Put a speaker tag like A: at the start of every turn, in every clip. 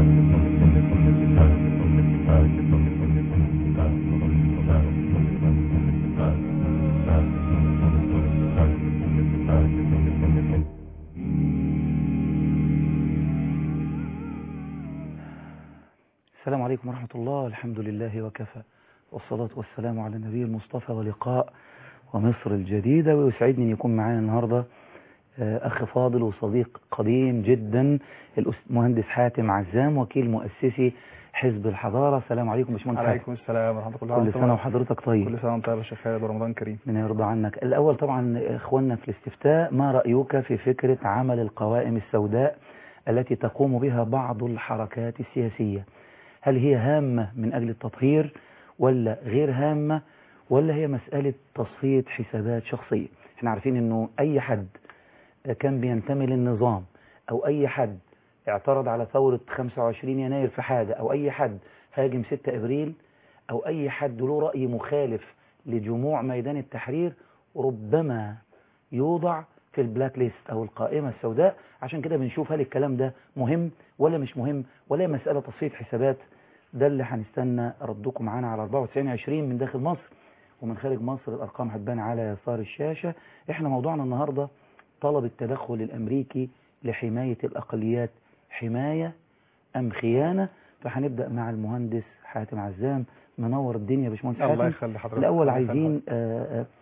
A: السلام عليكم ورحمة الله الحمد لله وكفى والصلاة والسلام على النبي المصطفى ولقاء ومصر الجديدة ويسعدني أن يكون معانا النهاردة آه، أخ فاضل وصديق قديم جدا المهندس حاتم عزام وكيل مؤسسي حزب الحضارة السلام عليكم باشمهندس حاتم
B: عليكم السلام ورحمة الله
A: كل
B: وبركاته
A: سنة وحضرتك طيب
B: كل سنة وانت طيب يا شيخ خالد ورمضان كريم
A: من يرضى عنك الأول طبعا إخواننا في الاستفتاء ما رأيك في فكرة عمل القوائم السوداء التي تقوم بها بعض الحركات السياسية هل هي هامة من أجل التطهير ولا غير هامة ولا هي مسألة تصفية حسابات شخصية احنا عارفين انه اي حد كان بينتمي للنظام او اي حد اعترض على ثورة 25 يناير في حاجة او اي حد هاجم 6 ابريل او اي حد له رأي مخالف لجموع ميدان التحرير ربما يوضع في البلاك ليست او القائمة السوداء عشان كده بنشوف هل الكلام ده مهم ولا مش مهم ولا هي مسألة تصفية حسابات ده اللي هنستنى ردكم معانا على 94 20 من داخل مصر ومن خارج مصر الأرقام هتبان على يسار الشاشة احنا موضوعنا النهاردة طلب التدخل الأمريكي لحماية الأقليات حماية أم خيانة فهنبدأ مع المهندس حاتم عزام منور الدنيا يا باشمهندس
B: الله
A: حاتم
B: يخلي حضرتك
A: الأول
B: الله يخلي
A: عايزين آه، آه،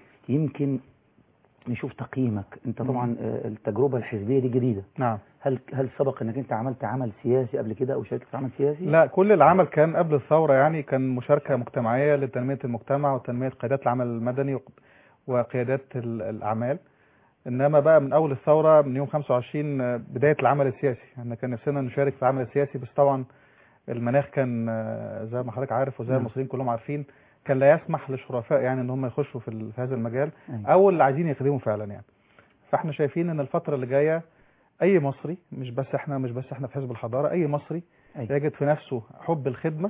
A: يمكن نشوف تقييمك انت طبعا آه، التجربة الحزبية دي جديدة
B: نعم
A: هل هل سبق انك انت عملت عمل سياسي قبل كده او شاركت في عمل سياسي
B: لا كل العمل كان قبل الثورة يعني كان مشاركة مجتمعية لتنمية المجتمع وتنمية قيادات العمل المدني وق- وقيادات ال- الأعمال إنما بقى من أول الثورة من يوم 25 آه، بداية العمل السياسي احنا كان نفسنا نشارك في العمل السياسي بس طبعا المناخ كان آه، زي ما حضرتك عارف وزي
A: نعم.
B: المصريين كلهم عارفين كان لا يسمح للشرفاء يعني ان هم يخشوا في, ال- في هذا المجال
A: أيوة.
B: او اللي عايزين يخدموا فعلا يعني فاحنا شايفين ان الفتره اللي جايه اي مصري مش بس احنا مش بس احنا في حزب الحضاره اي مصري
A: أيوة.
B: يجد في نفسه حب الخدمه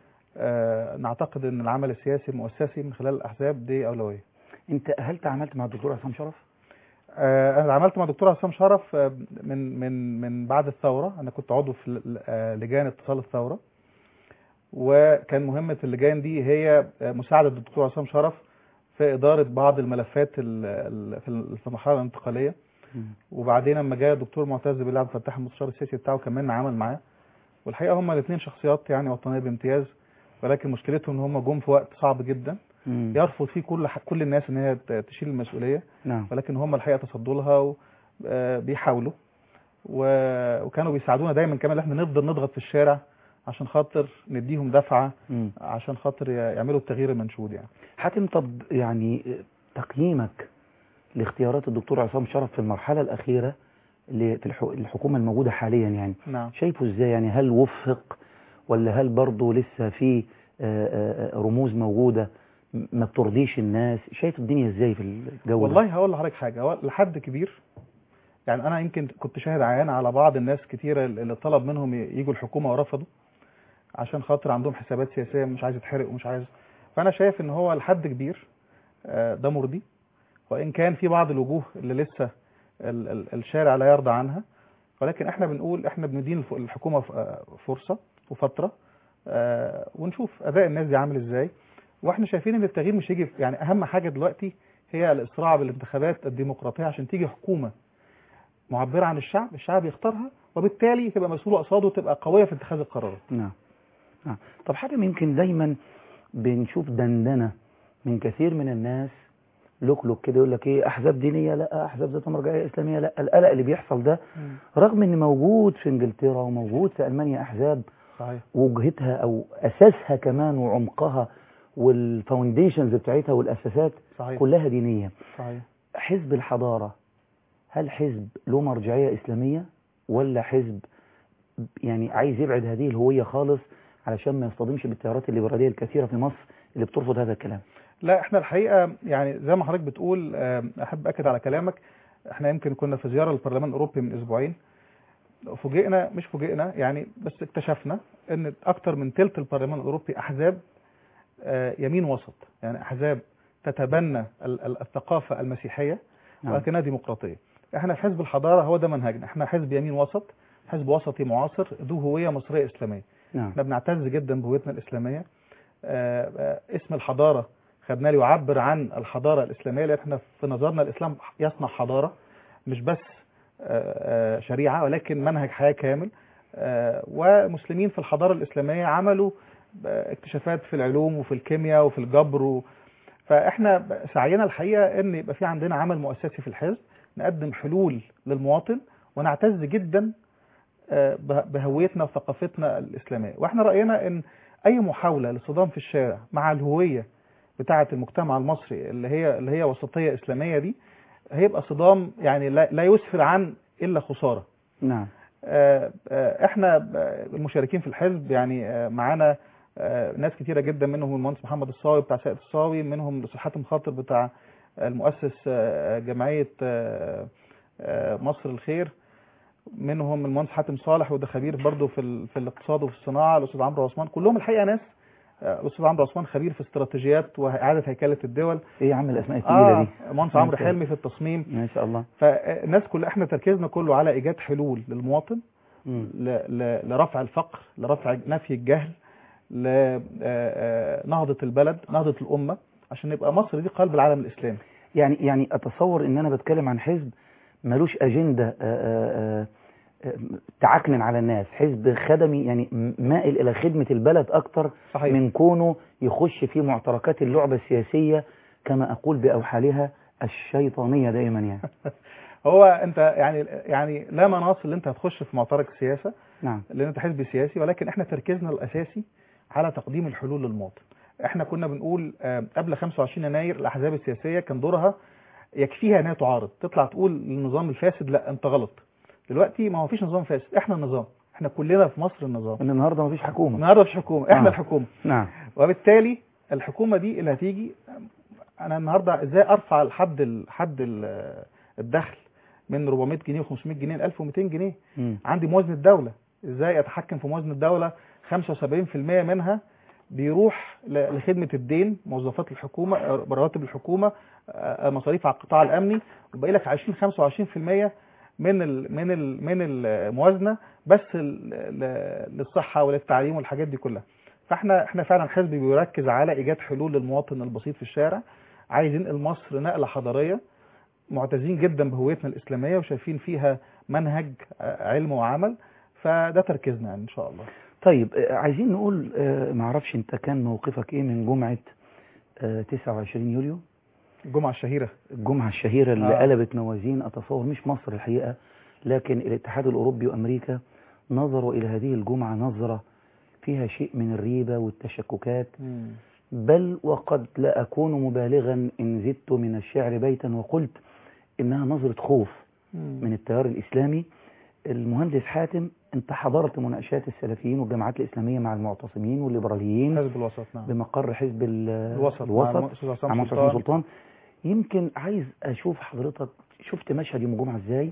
B: آه نعتقد ان العمل السياسي المؤسسي من خلال الاحزاب دي اولويه
A: انت هل تعاملت مع الدكتور عصام شرف
B: آه انا عملت مع دكتور عصام شرف آه، من من من بعد الثوره انا كنت عضو في ل- آه، لجان اتصال الثوره وكان مهمه اللجان دي هي آه، مساعده الدكتور عصام شرف في اداره بعض الملفات ال- ال- في ال- في المرحله الانتقاليه وبعدين لما جاء الدكتور معتز بالله عبد الفتاح المستشار السياسي بتاعه كمان عمل معاه والحقيقه هم الاثنين شخصيات يعني وطنيه بامتياز ولكن مشكلتهم ان هم جم في وقت صعب جدا
A: مم.
B: يرفض فيه كل ح- كل الناس ان هي ت- تشيل المسؤوليه
A: نعم
B: ولكن هم الحقيقه تصدوا لها وبيحاولوا وكانوا بيساعدونا دايما كمان ان احنا نفضل نضغط في الشارع عشان خاطر نديهم دفعه
A: مم.
B: عشان خاطر ي- يعملوا التغيير المنشود يعني
A: حاتم طب يعني تقييمك لاختيارات الدكتور عصام شرف في المرحلة الأخيرة اللي في الح- الحكومة الموجودة حاليا يعني
B: نعم
A: شايفه ازاي يعني هل وفق ولا هل برضه لسه في آه، آه، رموز موجودة م- ما بترضيش الناس شايف الدنيا ازاي في الجو ده؟
B: والله هقول لحضرتك حاجه هو لحد كبير يعني انا يمكن كنت شاهد عيان على بعض الناس كتيره اللي طلب منهم ي- يجوا الحكومه ورفضوا عشان خاطر عندهم حسابات سياسيه مش عايز يتحرق ومش عايز فانا شايف ان هو لحد كبير آه، ده مرضي وان كان في بعض الوجوه اللي لسه ال- ال- الشارع لا يرضى عنها ولكن احنا بنقول احنا بندين الف- الحكومه ف- آه، فرصه وفتره آه، ونشوف اداء الناس دي عامل ازاي واحنا شايفين ان التغيير مش هيجي يعني اهم حاجه دلوقتي هي الاسراع بالانتخابات الديمقراطيه عشان تيجي حكومه معبره عن الشعب الشعب يختارها وبالتالي تبقى مسؤوله قصاده وتبقى قويه في اتخاذ القرارات
A: نعم نعم طب حاتم يمكن دايما بنشوف دندنة من كثير من الناس لوك لوك كده يقول لك ايه احزاب دينيه لا احزاب ذات مرجعيه اسلاميه لا القلق اللي بيحصل ده رغم ان موجود في انجلترا وموجود في المانيا احزاب
B: صحيح
A: وجهتها او اساسها كمان وعمقها والفاونديشنز بتاعتها والاساسات
B: صحيح
A: كلها دينيه
B: صحيح
A: حزب الحضاره هل حزب له مرجعيه اسلاميه ولا حزب يعني عايز يبعد هذه الهويه خالص علشان ما يصطدمش بالتيارات الليبراليه الكثيره في مصر اللي بترفض هذا الكلام
B: لا احنا الحقيقه يعني زي ما حضرتك بتقول آه، احب اكد على كلامك احنا يمكن كنا في زياره للبرلمان الاوروبي من اسبوعين فوجئنا مش فوجئنا يعني بس اكتشفنا ان اكتر من ثلث البرلمان الاوروبي احزاب آه، يمين وسط يعني احزاب تتبنى ال- ال- الثقافه المسيحيه
A: نعم.
B: ولكنها ديمقراطيه احنا في حزب الحضاره هو ده منهجنا احنا حزب يمين وسط حزب وسطي معاصر ذو هويه مصريه اسلاميه
A: نعم
B: احنا بنعتز جدا بهويتنا الاسلاميه آه، آه، اسم الحضاره خدناه ليعبر عن الحضاره الاسلاميه لان احنا في نظرنا الاسلام يصنع حضاره مش بس آه، آه، شريعه ولكن منهج حياه كامل آه، ومسلمين في الحضاره الاسلاميه عملوا آه، اكتشافات في العلوم وفي الكيمياء وفي الجبر و... فاحنا سعينا الحقيقه ان يبقى في عندنا عمل مؤسسي في الحزب نقدم حلول للمواطن ونعتز جدا آه، به- بهويتنا وثقافتنا الاسلاميه واحنا راينا ان اي محاوله للصدام في الشارع مع الهويه بتاعه المجتمع المصري اللي هي اللي هي وسطيه اسلاميه دي هيبقى صدام يعني لا لا يسفر عن الا خساره
A: نعم
B: آه، آه، احنا آه، المشاركين في الحزب يعني آه، معانا آه، ناس كتيره جدا منهم المهندس محمد الصاوي بتاع سيد الصاوي منهم الاستاذ حاتم خاطر بتاع المؤسس آه، جمعيه آه، آه، مصر الخير منهم المهندس حاتم صالح وده خبير برضه في ال- في الاقتصاد وفي الصناعه الاستاذ عمرو عثمان كلهم الحقيقه ناس آه، الاستاذ عمرو عثمان خبير في استراتيجيات واعاده هيكله الدول
A: ايه يا عم الاسماء الثقيله
B: اه
A: دي
B: المهندس عمرو
A: ممتاز.
B: حلمي في التصميم
A: ما شاء الله
B: فالناس كلها احنا تركيزنا كله على ايجاد حلول للمواطن
A: مم.
B: ل- ل- لرفع الفقر لرفع نفي الجهل لنهضة البلد نهضة الأمة عشان يبقى مصر دي قلب العالم الإسلامي
A: يعني يعني اتصور ان انا بتكلم عن حزب ملوش اجنده آه، آه، آه، تعكنن على الناس حزب خدمي يعني م- مائل الى خدمه البلد اكتر
B: صحيح
A: من كونه يخش في معتركات اللعبه السياسيه كما اقول باوحالها الشيطانيه دائما يعني
B: هو أنت يعني يعني لا مناص اللي أنت هتخش في معترك السياسة
A: نعم
B: لأن أنت حزب سياسي ولكن احنا تركيزنا الأساسي على تقديم الحلول للمواطن احنا كنا بنقول آه، قبل 25 يناير الأحزاب السياسية كان دورها يكفيها انها تعارض تطلع تقول للنظام الفاسد لا انت غلط دلوقتي ما هو فيش نظام فاسد احنا النظام احنا كلنا في مصر النظام
A: ان النهارده مفيش حكومه
B: النهارده مفيش حكومه احنا
A: آه.
B: الحكومه
A: نعم
B: وبالتالي الحكومه دي اللي هتيجي انا النهارده ازاي ارفع الحد ال- حد ال- الدخل من 400 جنيه و500 جنيه ل 1200 جنيه
A: مم.
B: عندي موازنه دوله ازاي اتحكم في موازنه الدوله 75% منها بيروح ل- لخدمه الدين موظفات الحكومه آه، رواتب الحكومه آه، مصاريف على القطاع الامني وباقي لك 20 25% من ال من ال من الموازنه بس ال- ل- للصحه وللتعليم والحاجات دي كلها فاحنا احنا فعلا حزب بيركز على ايجاد حلول للمواطن البسيط في الشارع عايز ينقل مصر نقله حضاريه معتزين جدا بهويتنا الاسلاميه وشايفين فيها منهج آه، علم وعمل فده تركيزنا يعني ان شاء الله
A: طيب آه، عايزين نقول آه، معرفش انت كان موقفك ايه من جمعه آه، 29 يوليو
B: الجمعه الشهيره
A: الجمعة الشهيرة اللي
B: آه.
A: قلبت موازين أتصور مش مصر الحقيقة لكن الاتحاد الأوروبي وأمريكا نظروا إلى هذه الجمعة نظرة فيها شيء من الريبة والتشككات بل وقد لا أكون مبالغا إن زدت من الشعر بيتا وقلت إنها نظرة خوف من التيار الإسلامي المهندس حاتم أنت حضرت مناقشات السلفيين والجماعات الإسلامية مع المعتصمين والليبراليين
B: حزب الوسط نعم
A: بمقر حزب ال-
B: الوسط مع
A: الوسط
B: الأستاذ عصام
A: مع مصطفى
B: سلطان.
A: سلطان يمكن عايز اشوف حضرتك شفت مشهد يوم الجمعه ازاي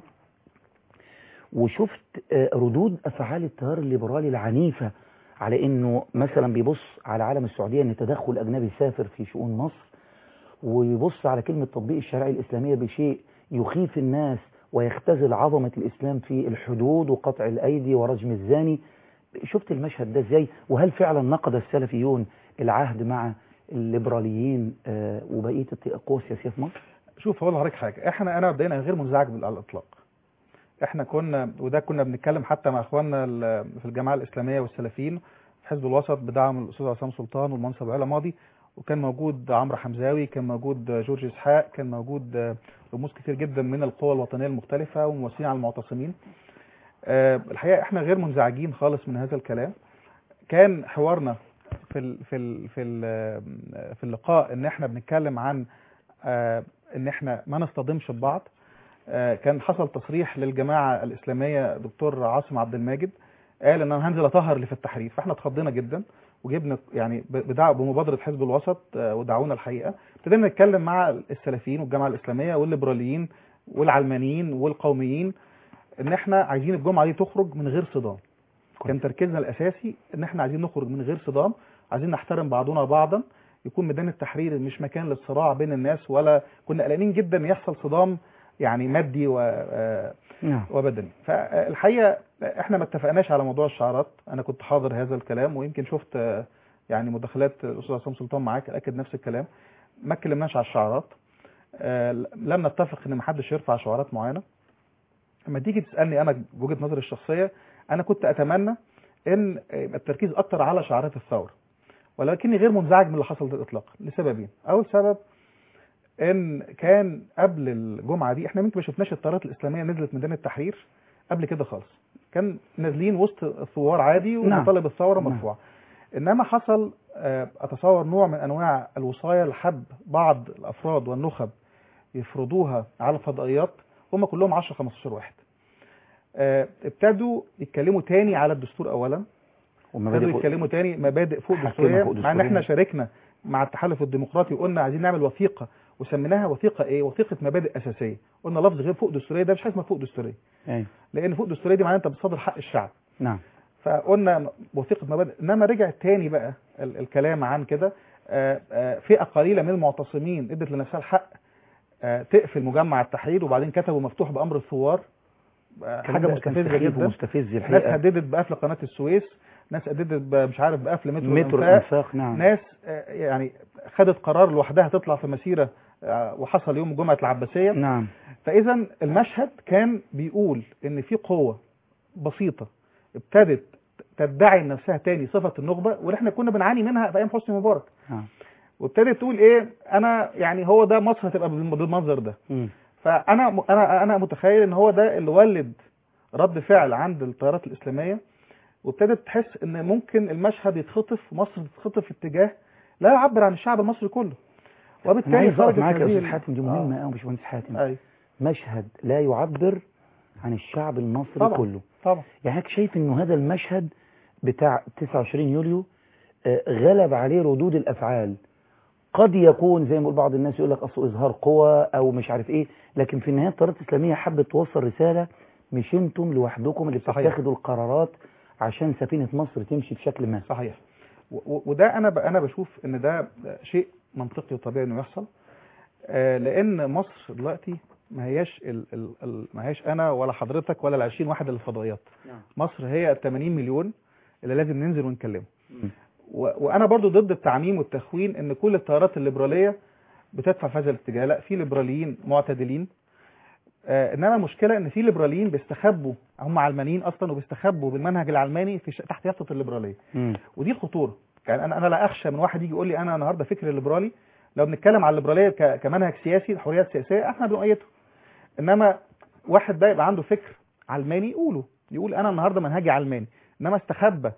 A: وشفت آه، ردود افعال التيار الليبرالي العنيفه على انه مثلا بيبص على عالم السعوديه ان تدخل اجنبي سافر في شؤون مصر ويبص على كلمه تطبيق الشريعه الاسلاميه بشيء يخيف الناس ويختزل عظمه الاسلام في الحدود وقطع الايدي ورجم الزاني شفت المشهد ده ازاي وهل فعلا نقد السلفيون العهد مع الليبراليين آه، وبقيه القوى السياسيه في مصر
B: شوف هقول لحضرتك حاجه احنا انا مبدئيا غير منزعج بال- على الاطلاق احنا كنا وده كنا بنتكلم حتى مع اخواننا ال- في الجماعه الاسلاميه والسلفيين في حزب الوسط بدعم الاستاذ عصام سلطان والمنصب علا ماضي وكان موجود عمرو حمزاوي كان موجود جورج اسحاق كان موجود رموز كتير جدا من القوى الوطنيه المختلفه وممثلين على المعتصمين آه، الحقيقه احنا غير منزعجين خالص من هذا الكلام كان حوارنا في ال في ال في ال في اللقاء ان احنا بنتكلم عن آه، ان احنا ما نصطدمش ببعض آه، كان حصل تصريح للجماعه الاسلاميه دكتور عاصم عبد الماجد قال ان انا هنزل اطهر اللي في التحرير فاحنا اتخضينا جدا وجبنا يعني ب- بدع بمبادره حزب الوسط آه، ودعونا الحقيقه ابتدينا نتكلم مع السلفيين والجماعه الاسلاميه والليبراليين والعلمانيين والقوميين ان احنا عايزين الجمعه دي تخرج من غير صدام كان تركيزنا الاساسي ان احنا عايزين نخرج من غير صدام عايزين نحترم بعضنا بعضا يكون ميدان التحرير مش مكان للصراع بين الناس ولا كنا قلقانين جدا يحصل صدام يعني مادي و آه،
A: نعم
B: وبدني فالحقيقه احنا ما اتفقناش على موضوع الشعارات انا كنت حاضر هذا الكلام ويمكن شفت آه، يعني مداخلات الاستاذ عصام سلطان معاك اكد نفس الكلام ما اتكلمناش على الشعارات آه، لم نتفق ان ما حدش يرفع شعارات معينه لما تيجي تسالني انا بوجهه نظري الشخصيه انا كنت اتمنى ان يبقى التركيز اكتر على شعارات الثوره ولكني غير منزعج من اللي حصل ده اطلاقا لسببين اول سبب ان كان قبل الجمعه دي احنا يمكن ما شفناش الطيارات الاسلاميه نزلت ميدان التحرير قبل كده خالص كان نازلين وسط الثوار عادي
A: نعم.
B: ومطالب الثوره
A: نعم.
B: مرفوعه انما حصل آه، اتصور نوع من انواع الوصايه لحب بعض الافراد والنخب يفرضوها على الفضائيات هم كلهم 10 15 واحد آه، ابتدوا يتكلموا تاني على الدستور اولا ابتدوا
A: ومبادئ فوق-
B: يتكلموا تاني مبادئ فوق
A: حاكمة
B: دستوريه
A: فوق
B: مع ان
A: دستورية.
B: احنا شاركنا مع التحالف الديمقراطي وقلنا عايزين نعمل وثيقه وسميناها وثيقه ايه وثيقه مبادئ اساسيه قلنا لفظ غير فوق دستوريه ده مش حاجه اسمها فوق دستوريه
A: أيوة.
B: لان فوق دستوريه دي معناها انت بتصادر حق الشعب
A: نعم
B: فقلنا وثيقه مبادئ انما رجع تاني بقى ال- الكلام عن كده آه، آه، فئه قليله من المعتصمين ادت لنفسها الحق آه، تقفل مجمع التحرير وبعدين كتبوا مفتوح بامر الثوار آه،
A: الكلام
B: حاجه
A: ده
B: مستفزه
A: سخيف
B: جدا
A: ومستفز
B: ناس
A: الحقيقة
B: هددت بقفل قناه السويس ناس هددت ب- مش عارف بقفل مترو,
A: مترو
B: الانفاق
A: الانفاق نعم
B: ناس آه، يعني خدت قرار لوحدها تطلع في مسيره آه، وحصل يوم جمعه العباسيه
A: نعم
B: فاذا المشهد كان بيقول ان في قوه بسيطه ابتدت تدعي نفسها تاني صفه النخبه واللي احنا كنا بنعاني منها في ايام حسني مبارك
A: نعم
B: وابتدت تقول ايه انا يعني هو ده مصر هتبقى بالم- بالمنظر ده
A: مم.
B: فانا انا انا متخيل ان هو ده اللي ولد رد فعل عند التيارات الاسلاميه وابتدت تحس ان ممكن المشهد يتخطف مصر تتخطف في اتجاه لا يعبر عن الشعب المصري كله
A: انا
B: وبالتالي
A: عايز اقف
B: خرجت
A: معاك يا
B: هذه
A: استاذ
B: ال-
A: حاتم دي مهمه قوي باشمهندس حاتم
B: ايوه
A: مشهد لا يعبر عن الشعب المصري
B: طبعا.
A: كله
B: طبعا
A: يعني حضرتك شايف انه هذا المشهد بتاع 29 يوليو آه، غلب عليه ردود الافعال قد يكون زي ما بيقول بعض الناس يقول لك اصله اظهار قوى او مش عارف ايه لكن في النهايه التيارات الاسلاميه حبت توصل رساله مش انتم لوحدكم اللي
B: صحيح.
A: بتتخذوا القرارات عشان سفينه مصر تمشي بشكل ما
B: صحيح و- و- وده انا ب- انا بشوف ان ده شيء منطقي وطبيعي انه يحصل آه، لان مصر دلوقتي ما هياش ال ال ال ما هياش انا ولا حضرتك ولا ال 20 واحد اللي في الفضائيات
A: نعم.
B: مصر هي ال 80 مليون اللي لازم ننزل ونكلمهم
A: مم.
B: و- وانا برضو ضد التعميم والتخوين ان كل التيارات الليبراليه بتدفع في هذا الاتجاه لا في ليبراليين معتدلين آه انما المشكله ان في ليبراليين بيستخبوا هم علمانيين اصلا وبيستخبوا بالمنهج العلماني في ش... تحت يافطه الليبراليه
A: مم.
B: ودي خطوره يعني انا انا لا اخشى من واحد يجي يقول لي انا النهارده فكر ليبرالي لو بنتكلم على الليبراليه ك... كمنهج سياسي الحريه السياسيه احنا بنؤيده انما واحد ده يبقى عنده فكر علماني يقوله يقول انا النهارده منهجي علماني انما استخبى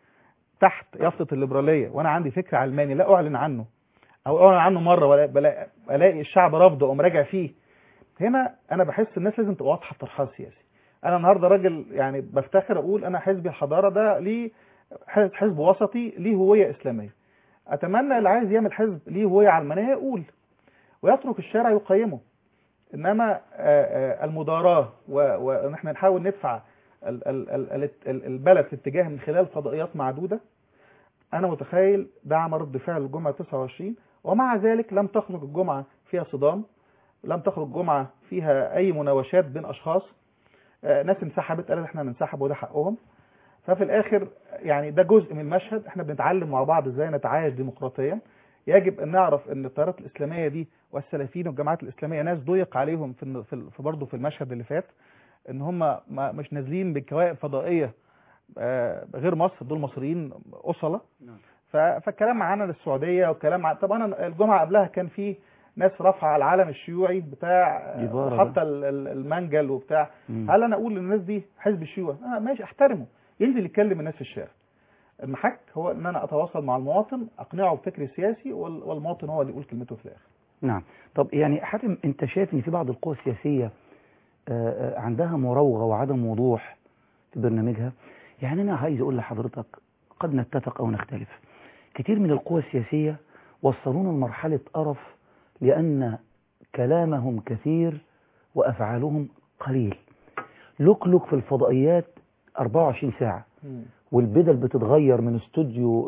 B: تحت يافطه الليبراليه وانا عندي فكر علماني لا اعلن عنه او اعلن عنه مره ولا بلا- الاقي الشعب رافضه او مراجع فيه هنا انا بحس الناس لازم تبقى واضحه في طرحها السياسي انا النهارده راجل يعني بفتخر اقول انا حزب الحضاره ده ليه حزب حزب وسطي ليه هويه اسلاميه اتمنى اللي عايز يعمل حزب ليه هويه علمانيه يقول ويترك الشارع يقيمه انما آه، آه، المداراه و- وان احنا نحاول ندفع ال- ال- ال- ال- ال- البلد في اتجاه من خلال فضائيات معدوده انا متخيل ده عمل رد فعل الجمعه 29 ومع ذلك لم تخرج الجمعه فيها صدام لم تخرج جمعه فيها اي مناوشات بين اشخاص آه، ناس انسحبت قالت احنا ننسحب وده حقهم ففي الاخر يعني ده جزء من المشهد احنا بنتعلم مع بعض ازاي نتعايش ديمقراطيا يجب ان نعرف ان التيارات الاسلاميه دي والسلفيين والجماعات الاسلاميه ناس ضيق عليهم في الن- في ال- في برضه في المشهد اللي فات ان هم ما مش نازلين بكوائب فضائيه آه، غير مصر دول مصريين اصله
A: نعم.
B: ف- فالكلام معانا للسعوديه والكلام مع طب انا الجمعه قبلها كان في ناس رافعه العلم الشيوعي بتاع
A: جبارة
B: حتى المنجل وبتاع
A: مم.
B: هل انا اقول للناس دي حزب الشيوعي آه ماشي احترمه ينزل يتكلم الناس في الشارع المحك هو ان انا اتواصل مع المواطن اقنعه بفكر سياسي وال- والمواطن هو اللي يقول كلمته في الاخر
A: نعم طب يعني حاتم انت شايف ان في بعض القوى السياسية آه، آه، عندها مراوغة وعدم وضوح في برنامجها يعني انا عايز اقول لحضرتك قد نتفق او نختلف كتير من القوى السياسية وصلونا لمرحلة قرف لان كلامهم كثير وافعالهم قليل لوكلوك في الفضائيات 24 ساعة والبدل بتتغير من استوديو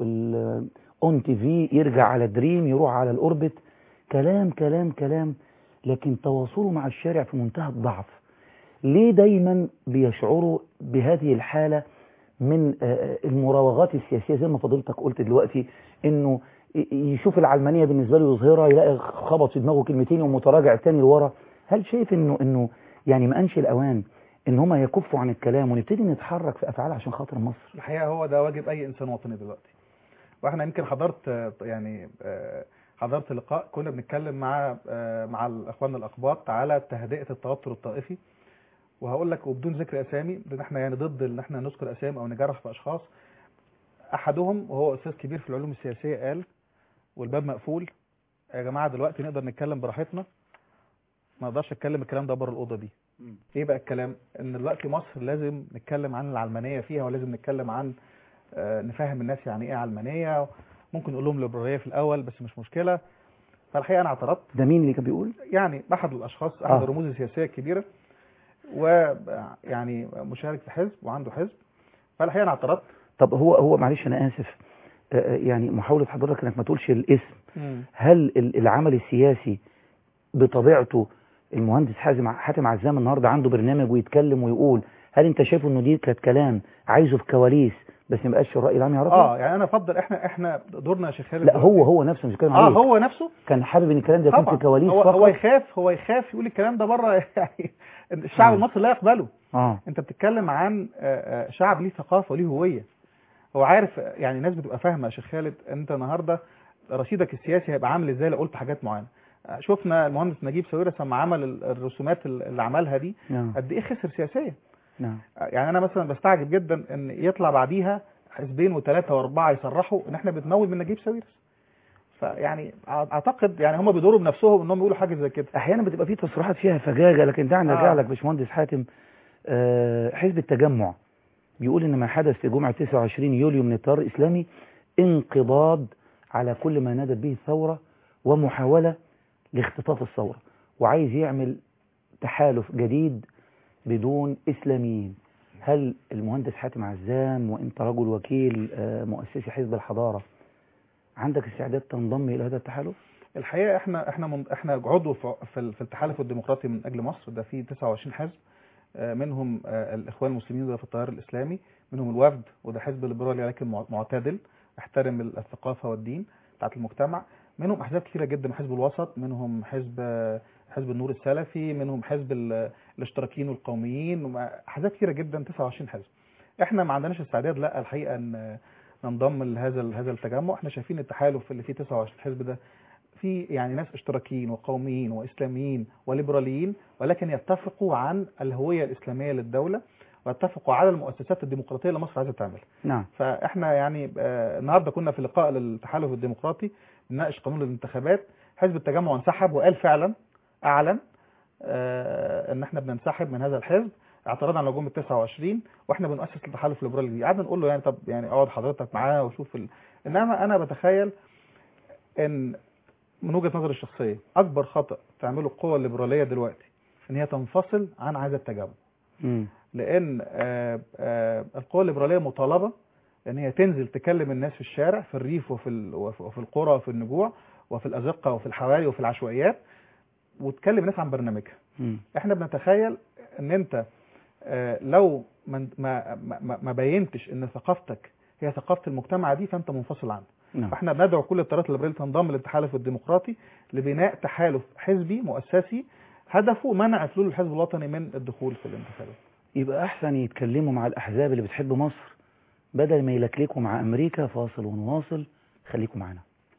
A: اون تي في يرجع على دريم يروح على الاوربت كلام كلام كلام لكن تواصله مع الشارع في منتهى الضعف ليه دايما بيشعروا بهذه الحالة من آه، المراوغات السياسية زي ما فضلتك قلت دلوقتي انه ي- يشوف العلمانية بالنسبة له يظهرها يلاقي خبط في دماغه كلمتين ومتراجع تاني لورا هل شايف انه انه يعني ما انش الاوان ان هم يكفوا عن الكلام ونبتدي نتحرك في افعال عشان خاطر مصر
B: الحقيقه هو ده واجب اي انسان وطني دلوقتي واحنا يمكن حضرت آه، يعني آه، حضرت لقاء كنا بنتكلم مع آه، مع اخواننا الاقباط على تهدئه التوتر الطائفي وهقول لك وبدون ذكر اسامي لان احنا يعني ضد ان احنا نذكر اسامي او نجرح في اشخاص احدهم وهو استاذ كبير في العلوم السياسيه قال والباب مقفول يا جماعه دلوقتي نقدر نتكلم براحتنا ما اقدرش اتكلم الكلام ده بره الاوضه دي ايه بقى الكلام ان دلوقتي مصر لازم نتكلم عن العلمانيه فيها ولازم نتكلم عن آه، نفهم الناس يعني ايه علمانيه ممكن نقول لهم ليبراليه في الاول بس مش مشكله فالحقيقه انا اعترضت
A: ده مين اللي كان بيقول
B: يعني احد الاشخاص احد
A: آه.
B: الرموز السياسيه الكبيره ويعني مشارك في حزب وعنده حزب فالحقيقه انا اعترضت
A: طب هو هو معلش انا اسف آه، آه، يعني محاولة حضرتك انك ما تقولش الاسم هل ال- العمل السياسي بطبيعته المهندس حازم حاتم عزام النهارده عنده برنامج ويتكلم ويقول هل انت شايف انه دي كانت كلام عايزه في كواليس بس ما يبقاش الراي العام يعرفه
B: اه يعني انا افضل احنا احنا دورنا يا شيخ خالد
A: لا
B: دلوقتي-
A: هو هو نفسه مش بيتكلم
B: اه
A: عليه
B: هو نفسه
A: كان حابب ان الكلام ده يكون
B: طبعا
A: في كواليس
B: هو
A: فقط
B: هو يخاف هو يخاف يقول الكلام ده بره يعني الشعب
A: آه.
B: المصري لا يقبله
A: اه
B: انت بتتكلم عن آه، آه، شعب ليه ثقافه وليه هويه هو عارف آه، يعني الناس بتبقى فاهمه يا شيخ خالد انت النهارده رصيدك السياسي هيبقى عامل ازاي لو قلت حاجات معينه آه، شفنا المهندس نجيب ساويرس لما عمل ال- الرسومات ال- اللي عملها دي
A: نعم
B: قد ايه خسر سياسيا
A: نعم
B: آه، يعني انا مثلا بستعجب جدا ان يطلع بعديها حزبين وثلاثه واربعه يصرحوا ان احنا بنمول من نجيب ساويرس فيعني أع- اعتقد يعني هم بيدوروا بنفسهم انهم يقولوا حاجه زي كده
A: احيانا بتبقى في تصريحات فيها فجاجه لكن دعني ارجع
B: آه.
A: لك باشمهندس حاتم آه، حزب التجمع بيقول ان ما حدث في جمعه 29 يوليو من التيار الاسلامي انقضاض على كل ما نادت به الثوره ومحاوله لاختطاف الثوره وعايز يعمل تحالف جديد بدون اسلاميين هل المهندس حاتم عزام وانت رجل وكيل آه، مؤسسي حزب الحضاره عندك استعداد تنضم الى هذا التحالف؟
B: الحقيقه احنا احنا من احنا عضو في في ال- في التحالف الديمقراطي من اجل مصر ده فيه 29 حزب آه، منهم آه، الاخوان المسلمين ده في التيار الاسلامي منهم الوفد وده حزب ليبرالي لكن مع- معتدل يحترم ال- الثقافه والدين بتاعت المجتمع منهم احزاب كثيره جدا حزب الوسط منهم حزب آه، حزب النور السلفي منهم حزب ال- الاشتراكيين والقوميين وما- احزاب كثيره جدا 29 حزب احنا ما عندناش استعداد لا الحقيقه ان ننضم لهذا هذا التجمع احنا شايفين التحالف اللي فيه 29 حزب ده في يعني ناس اشتراكيين وقوميين واسلاميين وليبراليين ولكن يتفقوا عن الهويه الاسلاميه للدوله ويتفقوا على المؤسسات الديمقراطيه اللي مصر عايزه تعملها
A: نعم
B: فاحنا يعني آه، النهارده كنا في لقاء للتحالف الديمقراطي بنناقش قانون الانتخابات حزب التجمع انسحب وقال فعلا اعلن آه، ان احنا بننسحب من هذا الحزب اعتراضا على جمله 29 واحنا بنؤسس التحالف الليبرالي دي قعدنا نقول له يعني طب يعني اقعد حضرتك معاه وشوف ال... انما انا بتخيل ان من وجهه نظري الشخصيه اكبر خطا تعمله القوى الليبراليه دلوقتي ان هي تنفصل عن هذا التجمع
A: مم.
B: لان آه، آه، القوى الليبراليه مطالبه ان هي تنزل تكلم الناس في الشارع في الريف وفي ال- وفي وفي القرى وفي النجوع وفي الازقه وفي الحواري وفي العشوائيات وتكلم الناس عن برنامجها
A: مم.
B: احنا بنتخيل ان انت آه، لو ما ما ما- ما بينتش ان ثقافتك هي ثقافه المجتمع دي فانت منفصل عنه
A: نعم
B: فاحنا بندعو كل التيارات الليبراليه تنضم للتحالف الديمقراطي لبناء تحالف حزبي مؤسسي هدفه منع فلول الحزب الوطني من الدخول في الانتخابات
A: يبقى احسن يتكلموا مع الاحزاب اللي بتحب مصر بدل ما يلكلكوا مع امريكا فاصل ونواصل خليكم معانا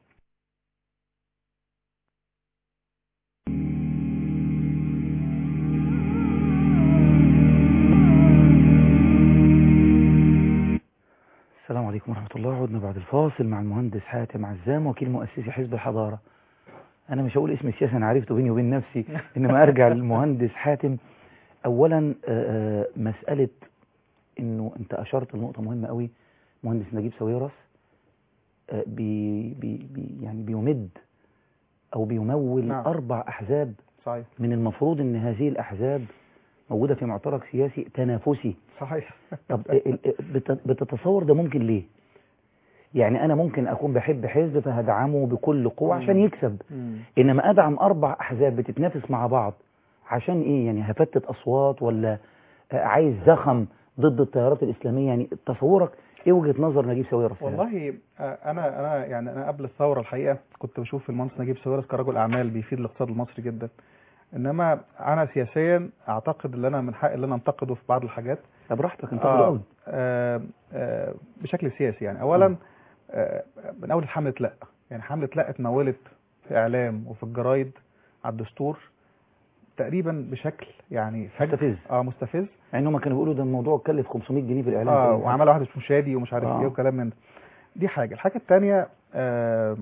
A: السلام عليكم ورحمة الله عدنا بعد الفاصل مع المهندس حاتم عزام وكيل مؤسسي حزب الحضارة أنا مش هقول اسم السياسة أنا عرفته بيني وبين نفسي إنما أرجع للمهندس حاتم أولا آه، آه، مسألة إنه أنت أشرت لنقطة مهمة قوي مهندس نجيب ساويرس آه، بي بي بي يعني بيمد أو بيمول
B: نعم.
A: أربع أحزاب
B: صحيح
A: من المفروض إن هذه الأحزاب موجودة في معترك سياسي تنافسي
B: صحيح
A: طب ال- ال- بت- بتتصور ده ممكن ليه؟ يعني أنا ممكن أكون بحب حزب فهدعمه بكل قوة عشان
B: مم.
A: يكسب
B: مم.
A: إنما أدعم أربع أحزاب بتتنافس مع بعض عشان ايه يعني هفتت اصوات ولا آه، عايز زخم ضد التيارات الاسلاميه يعني تصورك ايه وجهه نظر نجيب ساويرس في هذا؟
B: والله آه، انا انا يعني انا قبل الثوره الحقيقه كنت بشوف المهندس نجيب ساويرس كرجل اعمال بيفيد الاقتصاد المصري جدا انما انا سياسيا اعتقد ان انا من حقي ان انا انتقده في بعض الحاجات
A: طب براحتك انت
B: آه،
A: قوي
B: آه، آه، بشكل سياسي يعني اولا آه، من اول حمله لا يعني حمله لا اتمولت في اعلام وفي الجرايد على الدستور تقريبا بشكل يعني فج
A: مستفز
B: اه مستفز
A: مع ان هم كانوا بيقولوا ده الموضوع كلف 500 جنيه في الاعلام
B: اه
A: تقريباً.
B: وعمل واحد اسمه شادي ومش عارف
A: آه.
B: ايه وكلام من ده دي حاجه الحاجه الثانيه آه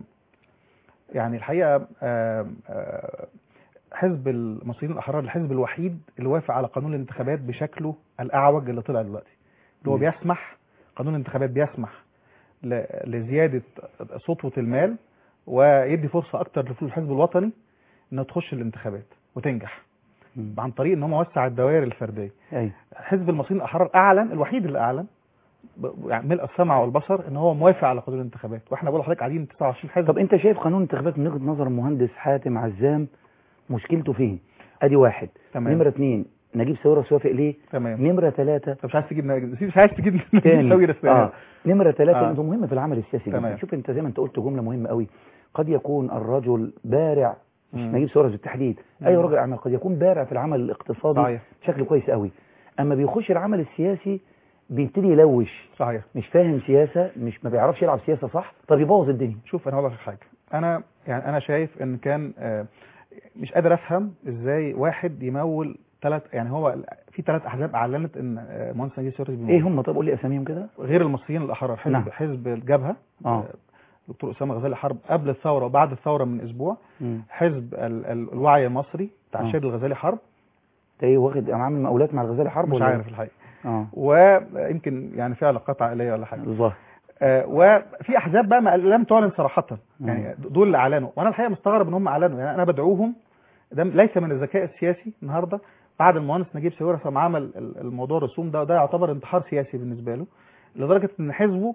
B: يعني الحقيقه آه آه حزب المصريين الاحرار الحزب الوحيد اللي وافق على قانون الانتخابات بشكله الاعوج اللي طلع دلوقتي اللي هو
A: مم.
B: بيسمح قانون الانتخابات بيسمح ل- لزياده سطوه المال ويدي فرصه اكتر للحزب الوطني انها تخش الانتخابات وتنجح
A: مم.
B: عن طريق ان هم وسع الدوائر الفرديه
A: ايوه
B: حزب المصريين الاحرار اعلن الوحيد اللي اعلن ب- يعني ملء السمع والبصر ان هو موافق على قانون الانتخابات واحنا بقول لحضرتك قاعدين 29 حزب
A: طب انت شايف قانون الانتخابات من وجهه نظر المهندس حاتم عزام مشكلته فين ادي واحد
B: تمام
A: نمره اثنين نجيب ساويرس وافق ليه
B: تمام
A: نمره ثلاثه
B: طب مش عايز تجيب نجيب- مش عايز تجيب
A: تاني
B: نسوي رسالة
A: اه نمرة ثلاثة
B: آه.
A: انتم مهم في العمل السياسي جدا
B: تمام.
A: شوف انت زي ما انت قلت جملة مهمة قوي قد يكون الرجل بارع مش
B: مم.
A: نجيب سورس بالتحديد
B: مم.
A: اي راجل اعمال قد يكون بارع في العمل الاقتصادي
B: صحيح
A: بشكل كويس قوي اما بيخش العمل السياسي بيبتدي يلوش
B: صحيح
A: مش فاهم سياسة مش ما بيعرفش يلعب سياسة صح فبيبوظ الدنيا
B: شوف انا هقول لك حاجه انا يعني انا شايف ان كان آه، مش قادر افهم ازاي واحد يمول ثلاث يعني هو في ثلاث احزاب اعلنت ان آه، مهندس نجيب ساويرس بيمول
A: ايه هم طب قول لي اساميهم كده
B: غير المصريين الاحرار حزب
A: نعم.
B: حزب الجبهه
A: اه
B: دكتور اسامه غزالي حرب قبل الثوره وبعد الثوره من اسبوع
A: مم.
B: حزب ال- ال- الوعي المصري بتاع
A: آه.
B: الشهيد الغزالي حرب
A: انت ايه واخد انا عامل مقاولات مع الغزالي حرب
B: مش
A: ولا إيه؟
B: عارف الحقيقه
A: اه
B: ويمكن يعني في علاقات عائليه ولا حاجه
A: الظاهر
B: آه، وفي احزاب بقى ما لم تعلن صراحه
A: مم.
B: يعني دول اللي اعلنوا وانا الحقيقه مستغرب ان هم اعلنوا يعني انا بدعوهم ده ليس من الذكاء السياسي النهارده بعد المهندس نجيب ساويرس لما عمل ال- الموضوع الرسوم ده ده يعتبر انتحار سياسي بالنسبه له لدرجه ان حزبه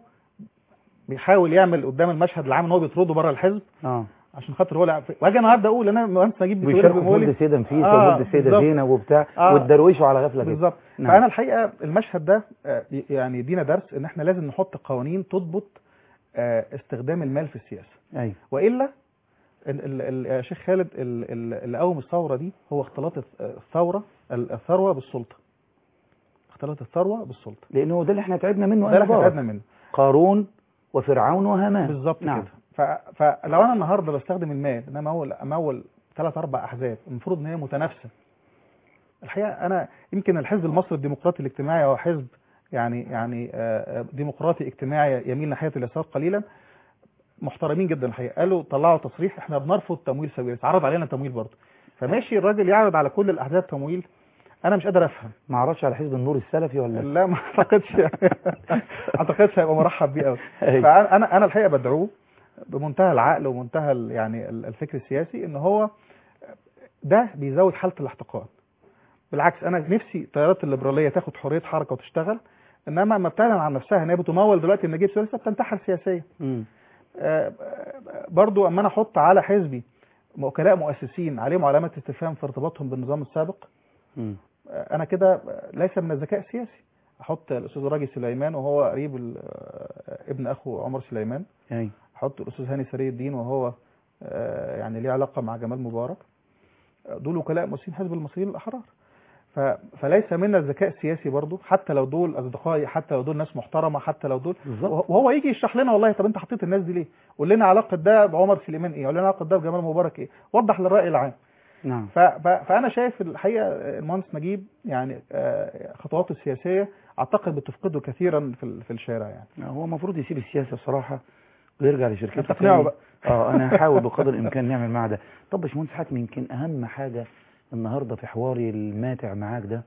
B: بيحاول يعمل قدام المشهد العام ان هو بيطرده بره الحزب
A: اه
B: عشان خاطر هو لا واجي النهارده اقول انا المهندس نجيب ساويرس
A: ويشاركوا في
B: بيقول
A: ولد
B: لي
A: السيدة نفيسة
B: آه،
A: وولد السيدة
B: بالظبط.
A: زينب وبتاع
B: آه.
A: وتدروشوا على غفلة كده
B: بالظبط
A: نعم.
B: فانا الحقيقه المشهد ده آه، يعني يدينا درس ان احنا لازم نحط قوانين تضبط آه، استخدام المال في السياسه
A: ايوه
B: والا ال- ال- ال- يا شيخ خالد ال- ال- اللي قوم الثوره دي هو اختلاط الث- الثوره ال- الثروه بالسلطه اختلاط الثروه بالسلطه
A: لان هو ده اللي احنا تعبنا منه
B: ده اللي
A: أنا
B: احنا
A: بارك.
B: خدنا منه
A: قارون وفرعون وهامان
B: بالظبط
A: نعم.
B: كده ف- فلو انا النهارده بستخدم المال ان انا امول امول ثلاث اربع احزاب المفروض ان هي متنافسه الحقيقه انا يمكن الحزب المصري الديمقراطي الاجتماعي هو حزب يعني يعني آه، آه، ديمقراطي اجتماعي يميل ناحيه اليسار قليلا محترمين جدا الحقيقه قالوا طلعوا تصريح احنا بنرفض تمويل ساويرس عرض علينا تمويل برضه فماشي الراجل يعرض على كل الاحزاب تمويل انا مش قادر افهم
A: ما اعرفش على حزب النور السلفي ولا
B: لا ما اعتقدش اعتقدش هيبقى مرحب بيه قوي
A: أيوة.
B: فانا انا انا الحقيقه بدعوه بمنتهى العقل ومنتهى ال- يعني ال- الفكر السياسي ان هو ده بيزود حاله الاحتقان بالعكس انا نفسي التيارات الليبراليه تاخد حريه حركه وتشتغل انما لما بتعلن عن نفسها ان هي بتمول دلوقتي ان نجيب سويرس بتنتحر سياسيا
A: مم.
B: آه، آه، برضو اما انا احط على حزبي وكلاء مؤسسين عليهم علامات استفهام في ارتباطهم بالنظام السابق
A: مم.
B: آه، انا كده ليس من الذكاء السياسي احط الاستاذ راجي سليمان وهو قريب ال- آه، ابن اخو عمر سليمان
A: ايوه
B: احط الاستاذ هاني سري الدين وهو آه، يعني ليه علاقه مع جمال مبارك آه، دول وكلاء مؤسسين حزب المصريين الاحرار ف- فليس منا الذكاء السياسي برضو حتى لو دول اصدقائي حتى لو دول ناس محترمه حتى لو دول
A: بالظبط
B: وهو يجي يشرح لنا والله طب انت حطيت الناس دي ليه قول لنا علاقه ده بعمر سليمان ايه قول لنا علاقه ده بجمال مبارك ايه وضح للراي العام
A: نعم
B: ف- ف- فانا شايف الحقيقه المهندس نجيب يعني آه، خطواته السياسيه اعتقد بتفقده كثيرا في ال- في الشارع يعني
A: هو المفروض يسيب السياسة بصراحة ويرجع لشركته
B: انت تقنعه
A: تاني.
B: بقى
A: اه انا هحاول بقدر الامكان نعمل معاه ده طب يا باشمهندس حاتم يمكن اهم حاجة النهاردة في حواري الماتع معاك ده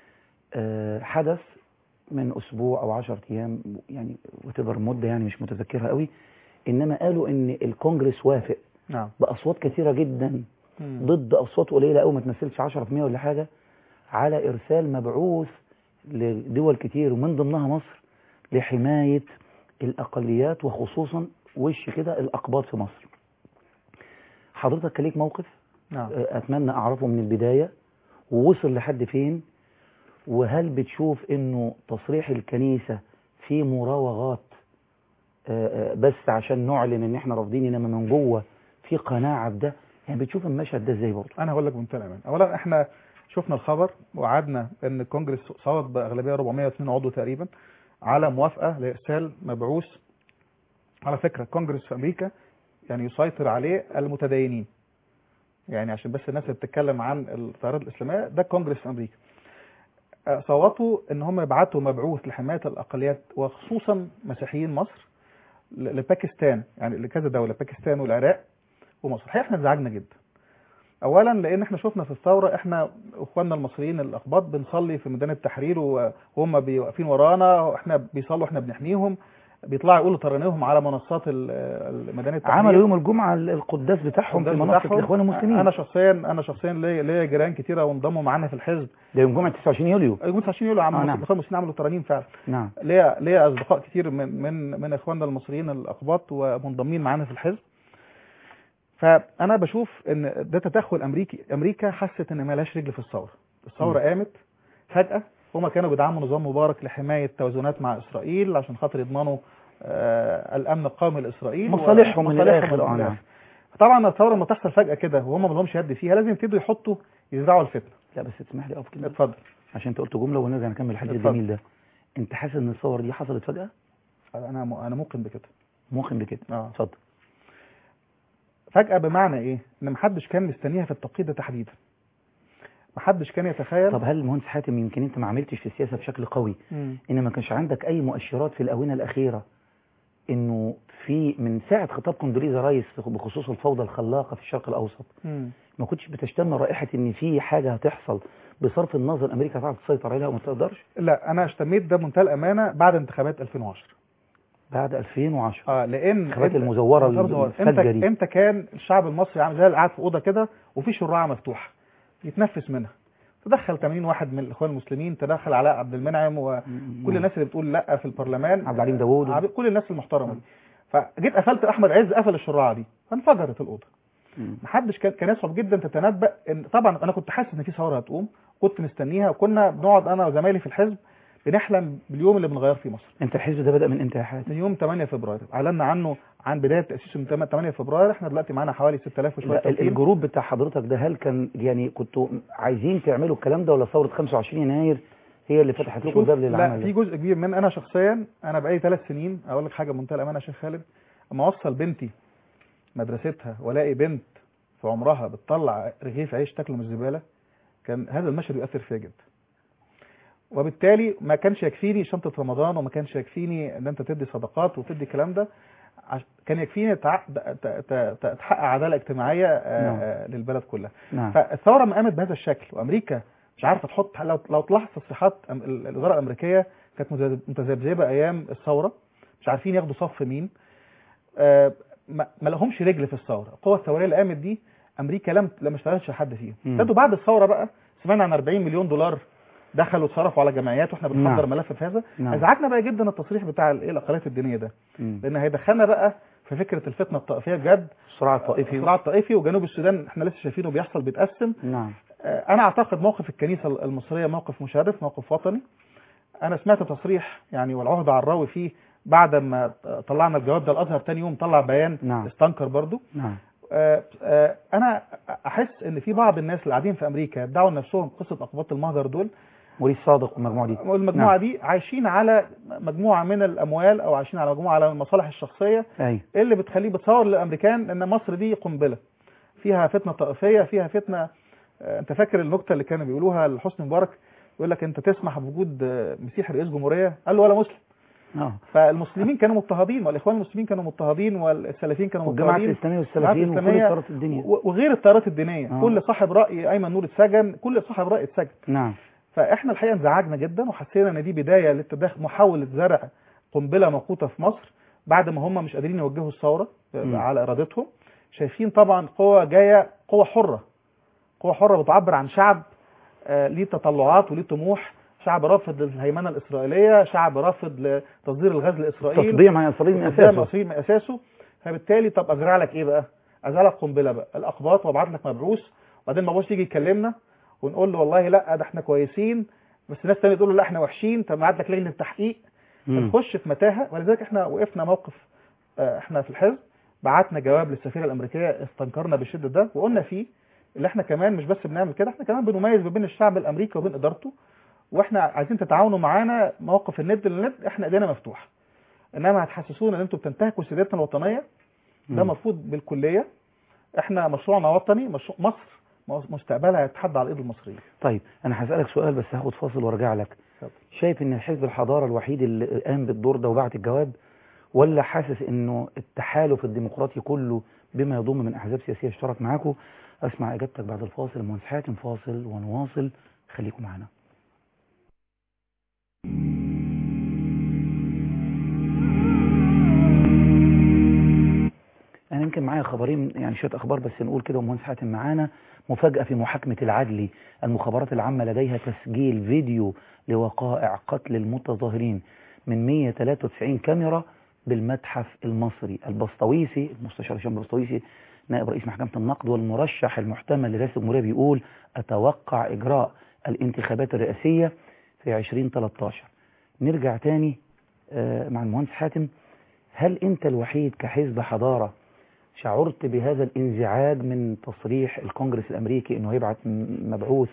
A: آه، حدث من اسبوع او 10 ايام يعني وتبر مدة يعني مش متذكرها قوي انما قالوا ان الكونجرس وافق
B: نعم
A: باصوات كثيرة جدا
B: مم.
A: ضد اصوات قليله قوي ما تمثلش 10% ولا حاجه على ارسال مبعوث لدول كتير ومن ضمنها مصر لحمايه الاقليات وخصوصا وش كده الاقباط في مصر حضرتك كان ليك موقف
B: نعم
A: آه، اتمنى اعرفه من البدايه ووصل لحد فين وهل بتشوف انه تصريح الكنيسة في مراوغات آه، آه، بس عشان نعلن ان احنا رافضين انما من جوه في قناعة بده يعني بتشوف المشهد ده ازاي برضه
B: انا هقول لك بمنتهى الامان اولا احنا شفنا الخبر وعدنا ان الكونجرس صوت باغلبيه 402 عضو تقريبا على موافقه لارسال مبعوث على فكره الكونجرس في امريكا يعني يسيطر عليه المتدينين يعني عشان بس الناس اللي بتتكلم عن التيارات الاسلاميه ده الكونجرس في امريكا آه، صوتوا ان هم يبعتوا مبعوث لحمايه الاقليات وخصوصا مسيحيين مصر ل- لباكستان يعني لكذا دوله باكستان والعراق ومصر الحقيقه احنا ازعجنا جدا اولا لان احنا شفنا في الثوره احنا اخواننا المصريين الاقباط بنصلي في ميدان التحرير وهم بي- واقفين ورانا واحنا بيصلوا احنا بنحميهم بيطلعوا يقولوا ترانيهم على منصات ال- ال- ميدان التحرير
A: عملوا يوم الجمعة القداس بتاعهم في
B: القداس
A: منصة
B: بتاعهم.
A: الاخوان المسلمين
B: انا شخصيا انا شخصيا ليا ليا جيران كتيره وانضموا معانا في الحزب
A: ده يوم جمعة 29 يوليو
B: يوم 29 يوليو
A: آه،
B: عملوا
A: نعم.
B: الاخوان المسلمين عملوا ترانيم فعلا
A: نعم
B: ليا ليا اصدقاء كتير من من من اخواننا المصريين الاقباط ومنضمين معانا في الحزب فانا بشوف ان ده تدخل امريكي امريكا حست ان مالهاش رجل في الثوره الثوره قامت فجاه هما كانوا بيدعموا نظام مبارك لحمايه توازنات مع اسرائيل عشان خاطر يضمنوا آه الامن القومي لاسرائيل
A: مصالحهم من
B: ومصالحهم
A: الآخر،
B: من
A: آه،
B: الآخر. طبعا الثوره لما تحصل فجاه كده وهم ما لهمش يد فيها لازم يبتدوا يحطوا يزرعوا الفتنه
A: لا بس تسمح لي اقف كلمة
B: اتفضل
A: عشان انت قلت جملة ونرجع نكمل الحديث
B: اتفضل.
A: الجميل ده انت حاسس ان الصور دي حصلت فجأة
B: انا م- انا موقن بكده
A: موقن بكده
B: اه
A: اتفضل
B: فجأة بمعنى ايه؟ ان محدش كان مستنيها في التوقيت ده تحديدا. محدش كان يتخيل
A: طب هل المهندس حاتم يمكن انت ما عملتش في السياسة بشكل قوي
B: مم.
A: ان ما كانش عندك اي مؤشرات في الاونة الاخيرة انه في من ساعة خطاب كوندوليزا رايس بخصوص الفوضى الخلاقة في الشرق الاوسط
B: مم.
A: ما كنتش بتشتم رائحة ان في حاجة هتحصل بصرف النظر امريكا تعرف تسيطر عليها وما تقدرش
B: لا انا اشتميت ده بمنتهى الامانه بعد انتخابات 2010
A: بعد 2010
B: اه لان
A: الانتخابات
B: إمتى-
A: المزورة
B: بالظبط.
A: الفجة
B: امتى
A: دي
B: امتى كان الشعب المصري عامل زي اللي قاعد في اوضه كده وفي شراعه مفتوحه يتنفس منها تدخل 80 واحد من الاخوان المسلمين تدخل علاء عبد المنعم وكل الناس اللي بتقول لا في البرلمان
A: عبد العليم داوود.
B: عب- كل الناس المحترمه دي فجيت قفلت احمد عز قفل الشراعه دي فانفجرت الاوضه
A: مم.
B: محدش كان كان يصعب جدا تتنبأ ان طبعا انا كنت حاسس ان في ثوره هتقوم كنت مستنيها وكنا بنقعد انا وزمايلي في الحزب بنحلم باليوم اللي بنغير فيه مصر
A: انت الحزب ده بدأ من امتى يا حاتم
B: من يوم 8 فبراير اعلنا عنه عن بدايه تاسيسه من 8 فبراير احنا دلوقتي معانا حوالي 6000 وشويه
A: لا، ال-
B: توكيل
A: الجروب بتاع حضرتك ده هل كان يعني كنتوا عايزين تعملوا الكلام ده ولا ثورة 25 يناير هي اللي فتحت لكم
B: شوف،
A: باب
B: لا
A: للعمل
B: في
A: ده
B: جزء كبير من انا شخصيا انا بقالي ثلاث سنين اقول لك حاجه بمنتهى الامانه يا شيخ خالد اما اوصل بنتي مدرستها والاقي بنت في عمرها بتطلع رغيف عيش تاكله من الزباله كان هذا المشهد يؤثر فيا جدا وبالتالي ما كانش يكفيني شنطه رمضان وما كانش يكفيني ان انت تدي صدقات وتدي الكلام ده عش- كان يكفيني تع- ت- ت- ت- تحقق عداله اجتماعيه آه،
A: نعم.
B: آه، للبلد كلها
A: نعم
B: فالثوره ما قامت بهذا الشكل وامريكا مش عارفه تحط لو لو تلاحظ تصريحات أم- ال- الاداره الامريكيه كانت متذب- متذبذبه ايام الثوره مش عارفين ياخدوا صف مين آه، ما ما لهمش رجل في الثوره القوه الثوريه اللي قامت دي امريكا لم لم اشتغلش حد فيهم
A: مم.
B: ابتدوا بعد الثوره بقى سمعنا عن 40 مليون دولار دخلوا اتصرفوا على جمعيات واحنا بنحضر
A: نعم.
B: ملف في هذا
A: نعم.
B: ازعجنا بقى جدا التصريح بتاع الايه الاقليات الدينيه ده
A: مم.
B: لان هيدخلنا بقى في فكره الفتنه الطائفيه بجد
A: الصراع الطائفي
B: الصراع الطائفي وجنوب السودان احنا لسه شايفينه بيحصل بيتقسم
A: نعم
B: آه، انا اعتقد موقف الكنيسه المصريه موقف مشرف موقف وطني انا سمعت تصريح يعني والعهد على الراوي فيه بعد ما طلعنا الجواب ده الازهر تاني يوم طلع بيان
A: نعم.
B: استنكر برضو
A: نعم
B: آه، آه، انا احس ان في بعض الناس اللي قاعدين في امريكا يدعوا لنفسهم قصه اقباط المهجر دول
A: وليد صادق والمجموعة دي
B: والمجموعه
A: نعم.
B: دي عايشين على مجموعه من الاموال او عايشين على مجموعه على المصالح الشخصيه
A: ايوه
B: اللي بتخليه بتصور للامريكان ان مصر دي قنبله فيها فتنه طائفيه فيها فتنه آه، انت فاكر النكته اللي كانوا بيقولوها لحسني مبارك يقول لك انت تسمح بوجود آه، مسيحي رئيس جمهوريه قال له ولا مسلم
A: اه
B: فالمسلمين كانوا مضطهدين والاخوان المسلمين كانوا مضطهدين والسلفيين كانوا
A: والجماعة
B: مضطهدين
A: الإسلامية والسلفيين وكل
B: الإسلامية
A: طرف الدنيا
B: و- وغير التيارات الدينيه
A: آه.
B: كل صاحب راي ايمن نور اتسجن كل صاحب راي اتسجن
A: نعم
B: فاحنا الحقيقه انزعجنا جدا وحسينا ان دي بدايه للتدخل محاوله زرع قنبله موقوته في مصر بعد ما هم مش قادرين يوجهوا الثوره
A: مم.
B: على ارادتهم شايفين طبعا قوه جايه قوه حره قوه حره بتعبر عن شعب آه، ليه تطلعات وليه طموح شعب رافض للهيمنه الاسرائيليه شعب رافض لتصدير الغاز لاسرائيل
A: تطبيع مع إسرائيل من
B: قدام
A: أساسه
B: مصريين من اساسه فبالتالي طب ازرع لك ايه بقى؟ ازرع لك قنبله بقى الاقباط وابعت لك مبعوث وبعدين المبعوث يجي يكلمنا ونقول له والله لا ده احنا كويسين بس ناس تانية تقول له لا احنا وحشين طب نبعت لك لجنه تحقيق
A: مم.
B: نخش في متاهه ولذلك احنا وقفنا موقف آه، احنا في الحزب بعتنا جواب للسفيره الامريكيه استنكرنا بالشده ده وقلنا فيه اللي احنا كمان مش بس بنعمل كده احنا كمان بنميز ما بين الشعب الامريكي وبين ادارته واحنا عايزين تتعاونوا معانا موقف الند للند احنا ايدينا مفتوحه انما هتحسسونا ان انتوا بتنتهكوا سيادتنا الوطنيه ده
A: مم.
B: مرفوض بالكليه احنا مشروعنا وطني مشروع مصر مستقبلها يتحدى على ايد المصريين
A: طيب انا هسألك سؤال بس هاخد فاصل وارجع لك
B: اتفضل.
A: شايف ان الحزب الحضارة الوحيد اللي قام بالدور ده وبعت الجواب ولا حاسس انه التحالف الديمقراطي كله بما يضم من احزاب سياسية اشترك معاكم اسمع اجابتك بعد الفاصل المهندس حاتم فاصل ونواصل خليكم معنا انا يمكن معايا خبرين يعني شويه اخبار بس نقول كده ومهندس حاتم معانا مفاجاه في محاكمه العدلي المخابرات العامه لديها تسجيل فيديو لوقائع قتل المتظاهرين من 193 كاميرا بالمتحف المصري البسطويسي المستشار هشام البسطويسي نائب رئيس محكمه النقد والمرشح المحتمل لرئاسه الجمهوريه بيقول اتوقع اجراء الانتخابات الرئاسيه في 2013 نرجع تاني آه، مع المهندس حاتم هل انت الوحيد كحزب حضاره شعرت بهذا الانزعاج من تصريح الكونجرس الامريكي انه هيبعت م- مبعوث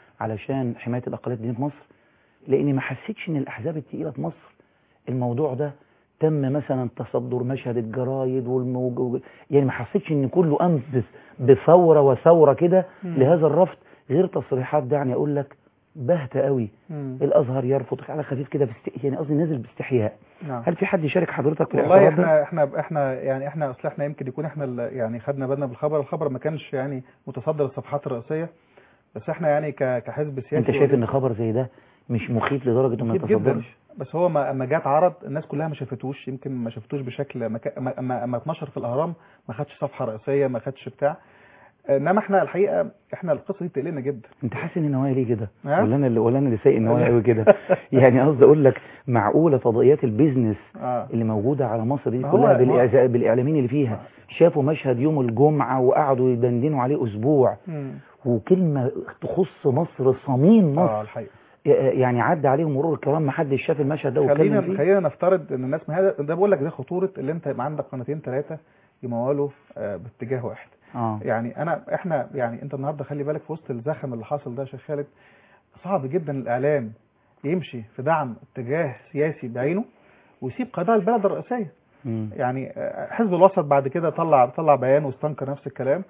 A: علشان حمايه الاقليات الدينيه في مصر لاني ما حسيتش ان الاحزاب الثقيله في مصر الموضوع ده تم مثلا تصدر مشهد الجرايد والموج... يعني ما حسيتش ان كله قام بس- بثوره وثوره كده
B: مم.
A: لهذا الرفض غير تصريحات دعني اقول لك باهته قوي الازهر يرفض على خفيف كده باست... يعني قصدي نازل باستحياء
B: نعم
A: هل في حد يشارك حضرتك في
B: والله
A: الاعتراض ده؟
B: احنا احنا احنا يعني احنا اصل احنا يمكن يكون احنا ال- يعني خدنا بالنا بالخبر الخبر ما كانش يعني متصدر الصفحات الرئيسيه بس احنا يعني ك- كحزب سياسي
A: انت شايف ان خبر زي ده مش مخيف لدرجه انه ما
B: مفيد جدا
A: يتصدرش
B: بس هو ما اما جات عرض الناس كلها ما شافتوش يمكن ما شافتوش بشكل ما كا- اما اما اما اتنشر في الاهرام ما خدش صفحه رئيسيه ما خدش بتاع انما احنا الحقيقه احنا القصه دي بتقلقنا جدا
A: انت حاسس ان النوايا ليه كده
B: ها؟
A: ولا انا اللي ولا انا اللي سايق النوايا قوي كده يعني قصدي اقول لك معقوله فضائيات البيزنس
B: اه
A: اللي موجوده على مصر دي
B: ما هو-
A: كلها
B: ما-
A: بالإعزاء بالاعلاميين اللي فيها شافوا مشهد يوم الجمعه وقعدوا يدندنوا عليه اسبوع
B: مم.
A: وكلمه تخص مصر صميم
B: اه
A: مصر
B: الحقيقه
A: يعني عدى عليهم مرور الكرام ما حدش شاف المشهد ده واتكلم
B: خلينا
A: فيه
B: خلينا نفترض ان الناس ما هذا ده بقول لك ده خطوره اللي انت يبقى عندك قناتين ثلاثه يمولوا آه، باتجاه واحد
A: اه
B: يعني انا احنا يعني انت النهارده خلي بالك في وسط الزخم اللي حاصل ده يا شيخ خالد صعب جدا الاعلام يمشي في دعم اتجاه سياسي بعينه ويسيب قضايا البلد الرئيسيه
A: مم.
B: يعني آه، حزب الوسط بعد كده طلع طلع بيان واستنكر نفس الكلام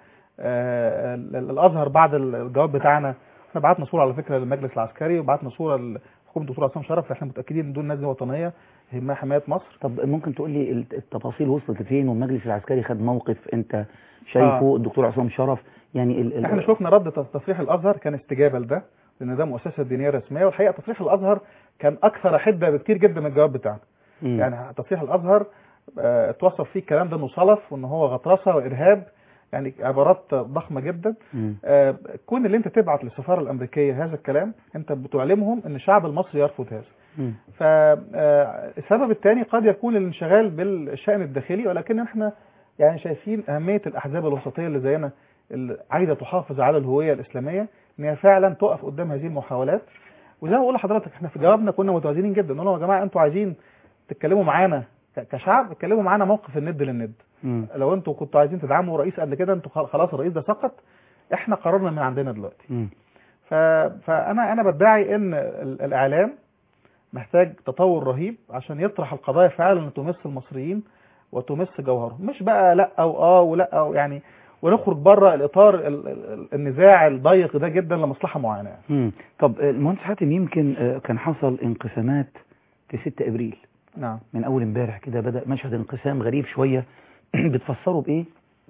B: آه، ال- ال- الازهر بعد الجواب بتاعنا احنا بعتنا صوره على فكره للمجلس العسكري وبعتنا صوره لحكومه الدكتور عصام شرف احنا متاكدين ان دول ناس دي وطنيه يهمها حمايه مصر
A: طب ممكن تقول لي الت- التفاصيل وصلت لفين والمجلس العسكري خد موقف انت شايفه
B: آه.
A: الدكتور عصام شرف يعني ال ال
B: احنا شفنا رد تص- تصريح الازهر كان استجابه لده لان ده مؤسسه دينيه رسميه والحقيقه تصريح الازهر كان اكثر حده بكتير جدا من الجواب بتاعنا
A: مم.
B: يعني تصريح الازهر آه، اتوصف فيه الكلام ده انه صلف وان هو غطرسه وارهاب يعني عبارات ضخمه جدا
A: مم.
B: آه، كون اللي انت تبعت للسفاره الامريكيه هذا الكلام انت بتعلمهم ان الشعب المصري يرفض هذا
A: مم.
B: فالسبب الثاني قد يكون الانشغال بالشأن الداخلي ولكن احنا يعني شايفين أهمية الأحزاب الوسطية اللي زينا اللي عايزة تحافظ على الهوية الإسلامية إن هي فعلا تقف قدام هذه المحاولات وزي ما بقول لحضرتك احنا في جوابنا كنا متوازنين جدا نقول لهم يا جماعة انتوا عايزين تتكلموا معانا ك- كشعب اتكلموا معانا موقف الند للند
A: مم.
B: لو انتوا كنتوا عايزين تدعموا رئيس قبل كده انتوا خ- خلاص الرئيس ده سقط احنا قررنا من عندنا دلوقتي
A: مم.
B: ف... فانا انا بدعي ان ال- الاعلام محتاج تطور رهيب عشان يطرح القضايا فعلا اللي تمس المصريين وتمس جوهرهم مش بقى لا او اه ولا او يعني ونخرج بره الاطار ال- ال- النزاع الضيق ده جدا لمصلحه معينه يعني.
A: مم. طب آه، المهندس حاتم يمكن آه، كان حصل انقسامات في 6 ابريل
B: نعم
A: من اول امبارح كده بدا مشهد انقسام غريب شويه بتفسره بايه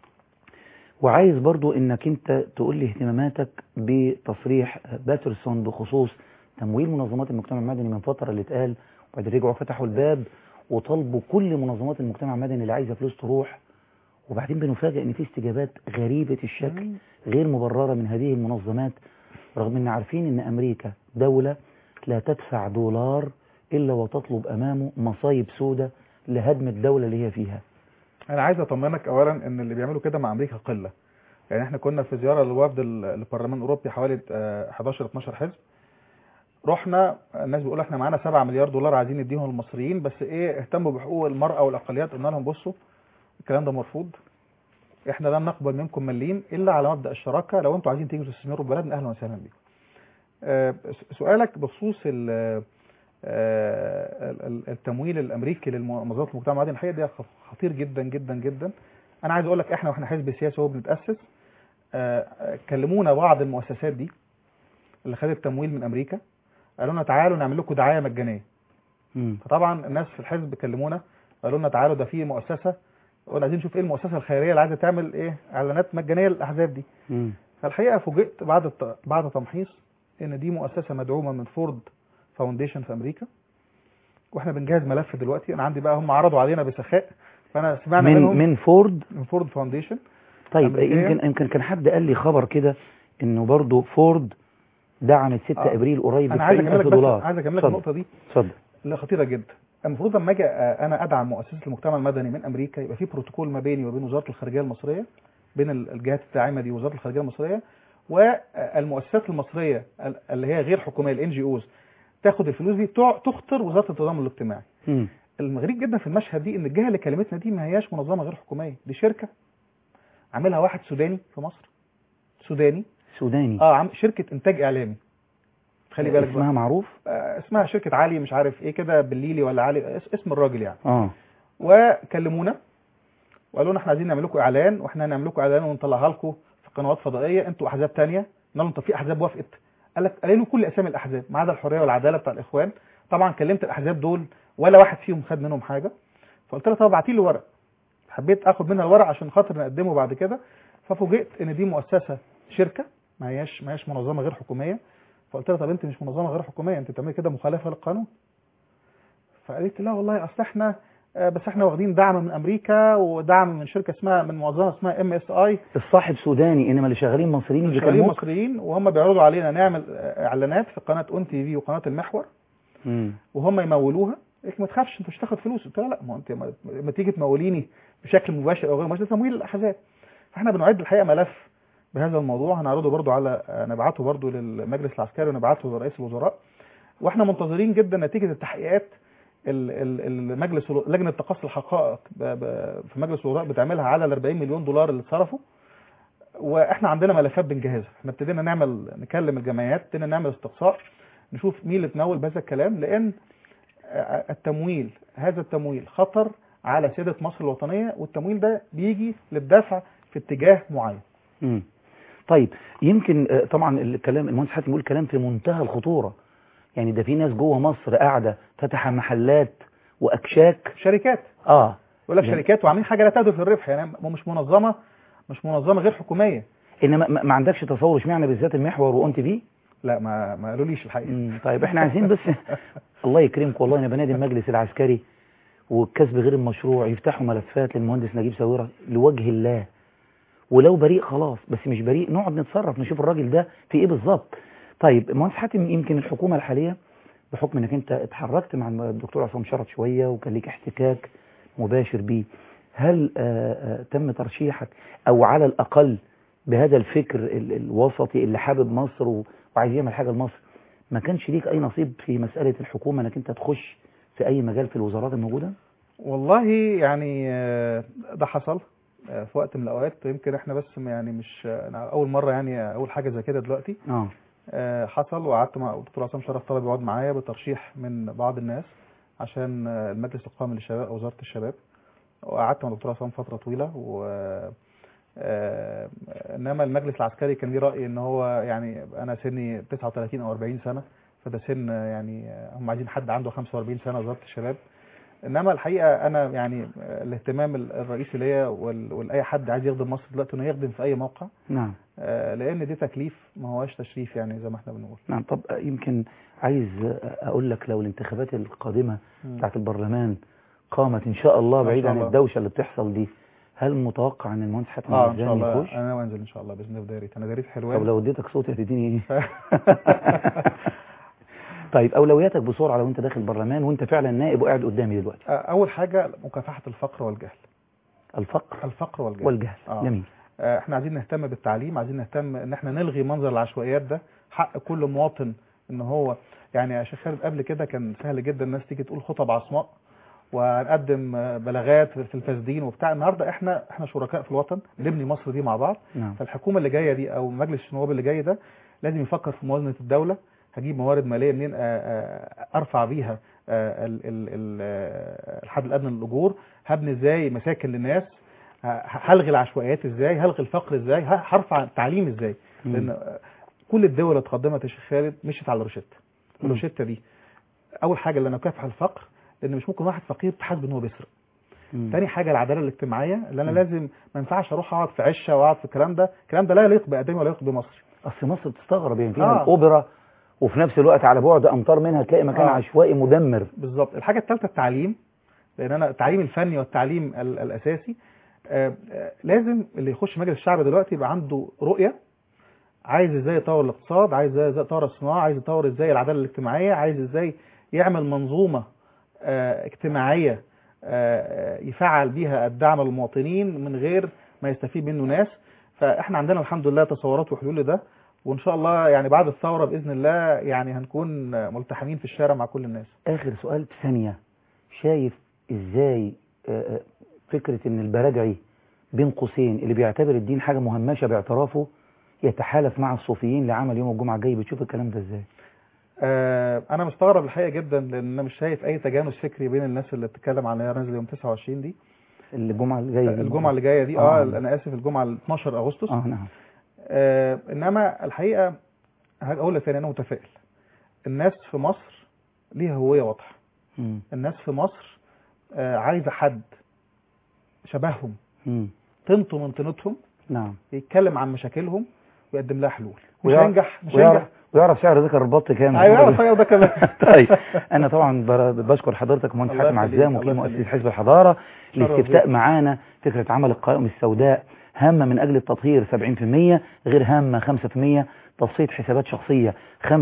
A: وعايز برضو انك انت تقول لي اهتماماتك بتصريح باترسون بخصوص تمويل منظمات المجتمع المدني من فتره اللي اتقال وبعدين رجعوا فتحوا الباب وطالبوا كل منظمات المجتمع المدني اللي عايزه فلوس تروح وبعدين بنفاجئ ان في استجابات غريبه الشكل
B: مم.
A: غير مبرره من هذه المنظمات رغم ان عارفين ان امريكا دوله لا تدفع دولار الا وتطلب امامه مصايب سودة لهدم الدوله اللي هي فيها
B: انا عايز اطمنك اولا ان اللي بيعملوا كده مع امريكا قله يعني احنا كنا في زياره للوفد ال- البرلمان الاوروبي حوالي آه، 11 12 حزب رحنا الناس بيقولوا احنا معانا 7 مليار دولار عايزين نديهم للمصريين بس ايه اهتموا بحقوق المراه والاقليات قلنا لهم بصوا الكلام ده مرفوض احنا لن نقبل منكم مليم الا على مبدا الشراكه لو انتوا عايزين تيجوا تستثمروا في بلدنا اهلا وسهلا بكم. آه، س- سؤالك بخصوص ال- آه، ال- ال- التمويل الامريكي للمنظمات المجتمع المدني الحقيقه ده خ- خطير جدا جدا جدا انا عايز اقول لك احنا واحنا حزب سياسي وهو بنتاسس آه، آه، كلمونا بعض المؤسسات دي اللي خدت تمويل من امريكا قالوا لنا تعالوا نعمل لكم دعايه مجانيه
A: مم.
B: فطبعا الناس في الحزب كلمونا قالوا لنا تعالوا ده في مؤسسه قلنا عايزين نشوف ايه المؤسسه الخيريه اللي عايزه تعمل ايه اعلانات مجانيه للاحزاب دي
A: مم.
B: فالحقيقه فوجئت بعد الت- بعد تمحيص ان دي مؤسسه مدعومه من فورد فاونديشن في امريكا واحنا بنجهز ملف دلوقتي انا عندي بقى هم عرضوا علينا بسخاء فانا سمعنا
A: من
B: منهم
A: من فورد
B: من فورد فاونديشن
A: طيب
B: أمريكية.
A: يمكن يمكن كان حد قال لي خبر كده انه برضه فورد دعمت 6
B: آه.
A: ابريل قريب ب
B: انا عايز
A: 90000
B: اكملك بس
A: دولار
B: عايز اكملك
A: اتفضل.
B: النقطه دي
A: اتفضل
B: اللي خطيره جدا المفروض لما اجي آه، انا ادعم مؤسسه المجتمع المدني من امريكا يبقى في بروتوكول ما بيني وبين وزاره الخارجيه المصريه بين ال- الجهات الداعمه دي وزاره الخارجيه المصريه والمؤسسات المصريه ال- اللي هي غير حكوميه الان جي اوز تاخد الفلوس دي تع- تخطر وزاره التضامن الاجتماعي
A: مم.
B: الغريب جدا في المشهد دي ان الجهه اللي كلمتنا دي ما هياش منظمه غير حكوميه دي شركه عاملها واحد سوداني في مصر سوداني
A: سوداني
B: اه عم شركه انتاج اعلامي خلي بالك بقى.
A: اسمها معروف
B: آه، اسمها شركه علي مش عارف ايه كده بالليلي ولا علي اس- اسم الراجل يعني
A: اه
B: وكلمونا وقالوا لنا احنا عايزين نعمل لكم اعلان واحنا هنعمل لكم اعلان ونطلعها لكم في قنوات فضائيه انتوا احزاب تانية قلنا لهم طب في احزاب وافقت قال لك قالوا كل اسامي الاحزاب ما عدا الحريه والعداله بتاع الاخوان طبعا كلمت الاحزاب دول ولا واحد فيهم خد منهم حاجه فقلت لها طب ابعتي لي ورق حبيت اخد منها الورق عشان خاطر نقدمه بعد كده ففوجئت ان دي مؤسسه شركه ما هياش ما هياش منظمه غير حكوميه فقلت لها طب انت مش منظمه غير حكوميه انت بتعملي كده مخالفه للقانون فقالت لي لا والله اصل احنا آه، بس احنا واخدين دعم من امريكا ودعم من شركه اسمها من منظمه اسمها ام اس اي
A: الصاحب سوداني انما اللي شغالين مصريين اللي
B: شغالين
A: بيكلموك
B: مصريين وهم بيعرضوا علينا نعمل آه، اعلانات في قناه اون تي في وقناه المحور
A: مم.
B: وهم يمولوها قالت لي ما تخافش انت مش هتاخد فلوس قلت لها لا ما هو انت ما ما تيجي تموليني بشكل مباشر او غير مباشر ده تمويل الاحزاب فاحنا بنعد الحقيقه ملف بهذا الموضوع هنعرضه برضو على آه، نبعته برضو للمجلس العسكري ونبعته لرئيس الوزراء واحنا منتظرين جدا نتيجه التحقيقات ال- ال- المجلس لجنه تقصي الحقائق ب- ب- في مجلس الوزراء بتعملها على ال 40 مليون دولار اللي اتصرفوا واحنا عندنا ملفات بنجهزها احنا ابتدينا نعمل نكلم الجمعيات ابتدينا نعمل استقصاء نشوف مين اللي تناول بهذا الكلام لان آه، التمويل هذا التمويل خطر على سياده مصر الوطنيه والتمويل ده بيجي للدفع في اتجاه معين
A: مم. طيب يمكن آه، طبعا الكلام المهندس حاتم بيقول كلام في منتهى الخطوره يعني ده في ناس جوه مصر قاعده فاتحه محلات واكشاك
B: شركات
A: اه
B: يقول لك
A: يعني-
B: شركات وعاملين حاجه لا تهدف للربح يعني م- مش منظمه مش منظمه غير حكوميه
A: انما ما ما عندكش تصور اشمعنى بالذات المحور واون تي في
B: لا ما ما قالوليش الحقيقه
A: مم. طيب احنا عايزين بس الله يكرمك والله انا بنادي المجلس العسكري والكسب غير المشروع يفتحوا ملفات للمهندس نجيب ساويرة لوجه الله ولو بريء خلاص بس مش بريء نقعد نتصرف نشوف الراجل ده في ايه بالظبط طيب مهندس حاتم يمكن الحكومه الحاليه بحكم انك انت اتحركت مع الدكتور عصام شرط شويه وكان ليك احتكاك مباشر بيه هل آه، آه، تم ترشيحك او على الاقل بهذا الفكر ال- الوسطي اللي حابب مصر و- وعايز يعمل حاجه لمصر ما كانش ليك اي نصيب في مساله الحكومه انك انت تخش في اي مجال في الوزارات الموجوده؟
B: والله يعني آه، ده حصل آه، في وقت من الاوقات يمكن احنا بس يعني مش آه، أنا اول مره يعني اقول حاجه زي كده دلوقتي
A: اه
B: آه، حصل وقعدت مع الدكتور عصام شرف طلب يقعد معايا بترشيح من بعض الناس عشان آه، المجلس القومي للشباب او وزاره الشباب وقعدت مع الدكتور عصام فتره طويله و آه، انما المجلس العسكري كان ليه راي ان هو يعني انا سني 39 او 40 سنه فده سن آه، يعني آه، هم عايزين حد عنده 45 سنه وزاره الشباب انما الحقيقه انا يعني آه، الاهتمام الرئيسي ليا وال- ولاي حد عايز يخدم مصر دلوقتي انه يخدم في اي موقع
A: نعم
B: آه، لان دي تكليف ما هوش تشريف يعني زي ما احنا بنقول
A: نعم طب آه، يمكن عايز آه، اقول لك لو الانتخابات القادمه بتاعت البرلمان قامت ان شاء الله
B: إن
A: بعيد
B: شاء
A: عن
B: الله.
A: الدوشه اللي بتحصل دي هل متوقع ان المهندس حاتم
B: اه ان شاء
A: الزاني
B: الله
A: يخش؟
B: انا ناوي انزل ان شاء الله باذن الله في دايرتي انا دايرتي
A: طب
B: حلوان
A: لو اديتك صوتي هتديني ايه؟ طيب اولوياتك بسرعه لو انت داخل البرلمان وانت فعلا نائب وقاعد قدامي دلوقتي
B: آه، اول حاجه مكافحه الفقر والجهل
A: الفقر
B: الفقر والجهل
A: والجهل
B: آه.
A: جميل
B: آه، احنا عايزين نهتم بالتعليم عايزين نهتم ان احنا نلغي منظر العشوائيات ده حق كل مواطن ان هو يعني يا شيخ خالد قبل كده كان سهل جدا الناس تيجي تقول خطب عصماء ونقدم آه، بلاغات في الفاسدين وبتاع النهارده احنا احنا شركاء في الوطن نبني مصر دي مع بعض
A: نعم
B: فالحكومه اللي جايه دي او مجلس النواب اللي جاي ده لازم يفكر في موازنه الدوله هجيب موارد ماليه منين آه، آه، ارفع بيها آه، ال- ال- ال- آه، الحد الادنى للاجور هبني ازاي مساكن للناس ه- هلغي العشوائيات ازاي هلغي الفقر ازاي ه- هرفع التعليم ازاي
A: مم.
B: لان آه، كل الدول اللي اتقدمت يا شيخ خالد مشيت على الروشته
A: مم.
B: الروشته دي اول حاجه اللي انا اكافح الفقر لان مش ممكن واحد فقير تحاسب ان هو بيسرق
A: مم.
B: تاني حاجه العداله الاجتماعيه اللي انا
A: مم.
B: لازم ما ينفعش اروح اقعد في عشه واقعد في الكلام ده الكلام ده لا يليق بادمي ولا يليق بمصر
A: اصل مصر بتستغرب يعني فيها
B: آه.
A: الاوبرا وفي نفس الوقت على بعد امتار منها تلاقي مكان
B: آه.
A: عشوائي مدمر
B: بالظبط الحاجه الثالثه التعليم لان انا التعليم الفني والتعليم ال- الاساسي آه، آه، لازم اللي يخش مجلس الشعب دلوقتي يبقى عنده رؤيه عايز ازاي يطور الاقتصاد عايز ازاي يطور الصناعه عايز يطور ازاي العداله الاجتماعيه عايز ازاي يعمل منظومه آه، اجتماعيه آه، آه، يفعل بيها الدعم للمواطنين من غير ما يستفيد منه ناس فاحنا عندنا الحمد لله تصورات وحلول لده وان شاء الله يعني بعد الثوره باذن الله يعني هنكون آه، ملتحمين في الشارع مع كل الناس
A: اخر سؤال في ثانيه شايف ازاي آه، آه، فكره ان البرادعي بين قوسين اللي بيعتبر الدين حاجه مهمشه باعترافه يتحالف مع الصوفيين لعمل يوم الجمعه الجاي بتشوف الكلام ده ازاي
B: آه، انا مستغرب الحقيقه جدا لان انا مش شايف اي تجانس فكري بين الناس اللي بتتكلم عن هي نازله يوم 29 دي
A: الجمعه الجايه دي.
B: الجمعه اللي جايه دي
A: آه.
B: اه انا اسف الجمعه ال 12 اغسطس
A: اه نعم
B: آه انما الحقيقه هقول لك تاني انا متفائل الناس في مصر ليها هويه واضحه
A: مم.
B: الناس في مصر آه عايزه حد شبههم
A: مم.
B: طينته من طينتهم
A: نعم
B: يتكلم عن مشاكلهم ويقدم لها حلول مش
A: ويعرف-
B: هينجح مش
A: ويعرف
B: هينجح
A: ويعرف سعر ذكر البط كام
B: ايوه يعرف ده كمان
A: طيب انا طبعا بر- بشكر حضرتك مهندس
B: الله
A: حاتم
B: يخليك،
A: عزام
B: الله
A: وكيل مؤسس
B: يخليك.
A: حزب الحضاره
B: شرف
A: الاستفتاء
B: بيك.
A: معانا فكره عمل القوائم السوداء هامه من اجل التطهير 70% غير هامه 5% تصفيه حسابات شخصيه 25%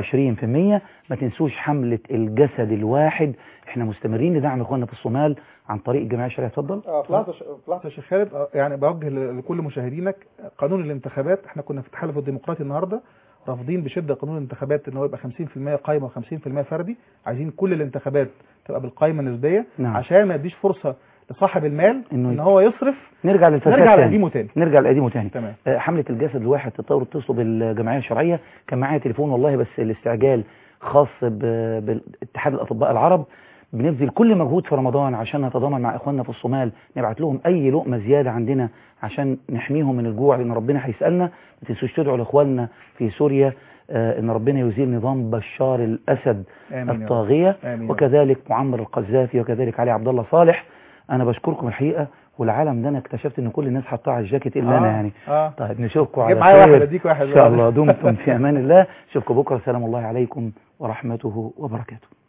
A: ما تنسوش حمله الجسد الواحد احنا مستمرين لدعم اخواننا في الصومال عن طريق الجمعيه الشرعيه اتفضل
B: اه في لحظه في لحظه يا شيخ خالد آه، يعني بوجه ل- لكل مشاهدينك قانون الانتخابات احنا كنا في التحالف الديمقراطي النهارده رافضين بشده قانون الانتخابات ان هو يبقى 50% قايمه و50% فردي عايزين كل الانتخابات تبقى بالقايمه النسبيه
A: نعم.
B: عشان ما يديش فرصه لصاحب المال
A: إنه
B: ان هو يصرف
A: نرجع للفساد
B: نرجع
A: تاني.
B: لقديمه تاني
A: نرجع لقديمه تاني
B: تمام
A: آه، حملة الجسد الواحد تطور اتصلوا بالجمعية الشرعية كان معايا تليفون والله بس الاستعجال خاص ب- باتحاد الأطباء العرب بنبذل كل مجهود في رمضان عشان نتضامن مع إخواننا في الصومال نبعت لهم أي لقمة زيادة عندنا عشان نحميهم من الجوع لأن ربنا هيسألنا ما تنسوش تدعوا لإخواننا في سوريا آه، إن ربنا يزيل نظام بشار الأسد
B: امين يا رب.
A: الطاغية
B: امين يا رب.
A: وكذلك معمر القذافي وكذلك علي عبد الله صالح أنا بشكركم الحقيقة والعالم ده أنا اكتشفت إن كل الناس حطها على الجاكيت إلا أنا
B: آه،
A: يعني
B: اه
A: طيب نشوفكم على
B: جيب معايا واحد
A: خير
B: اديك واحد
A: إن شاء الله دمتم في أمان الله نشوفكم بكرة سلام الله عليكم ورحمته وبركاته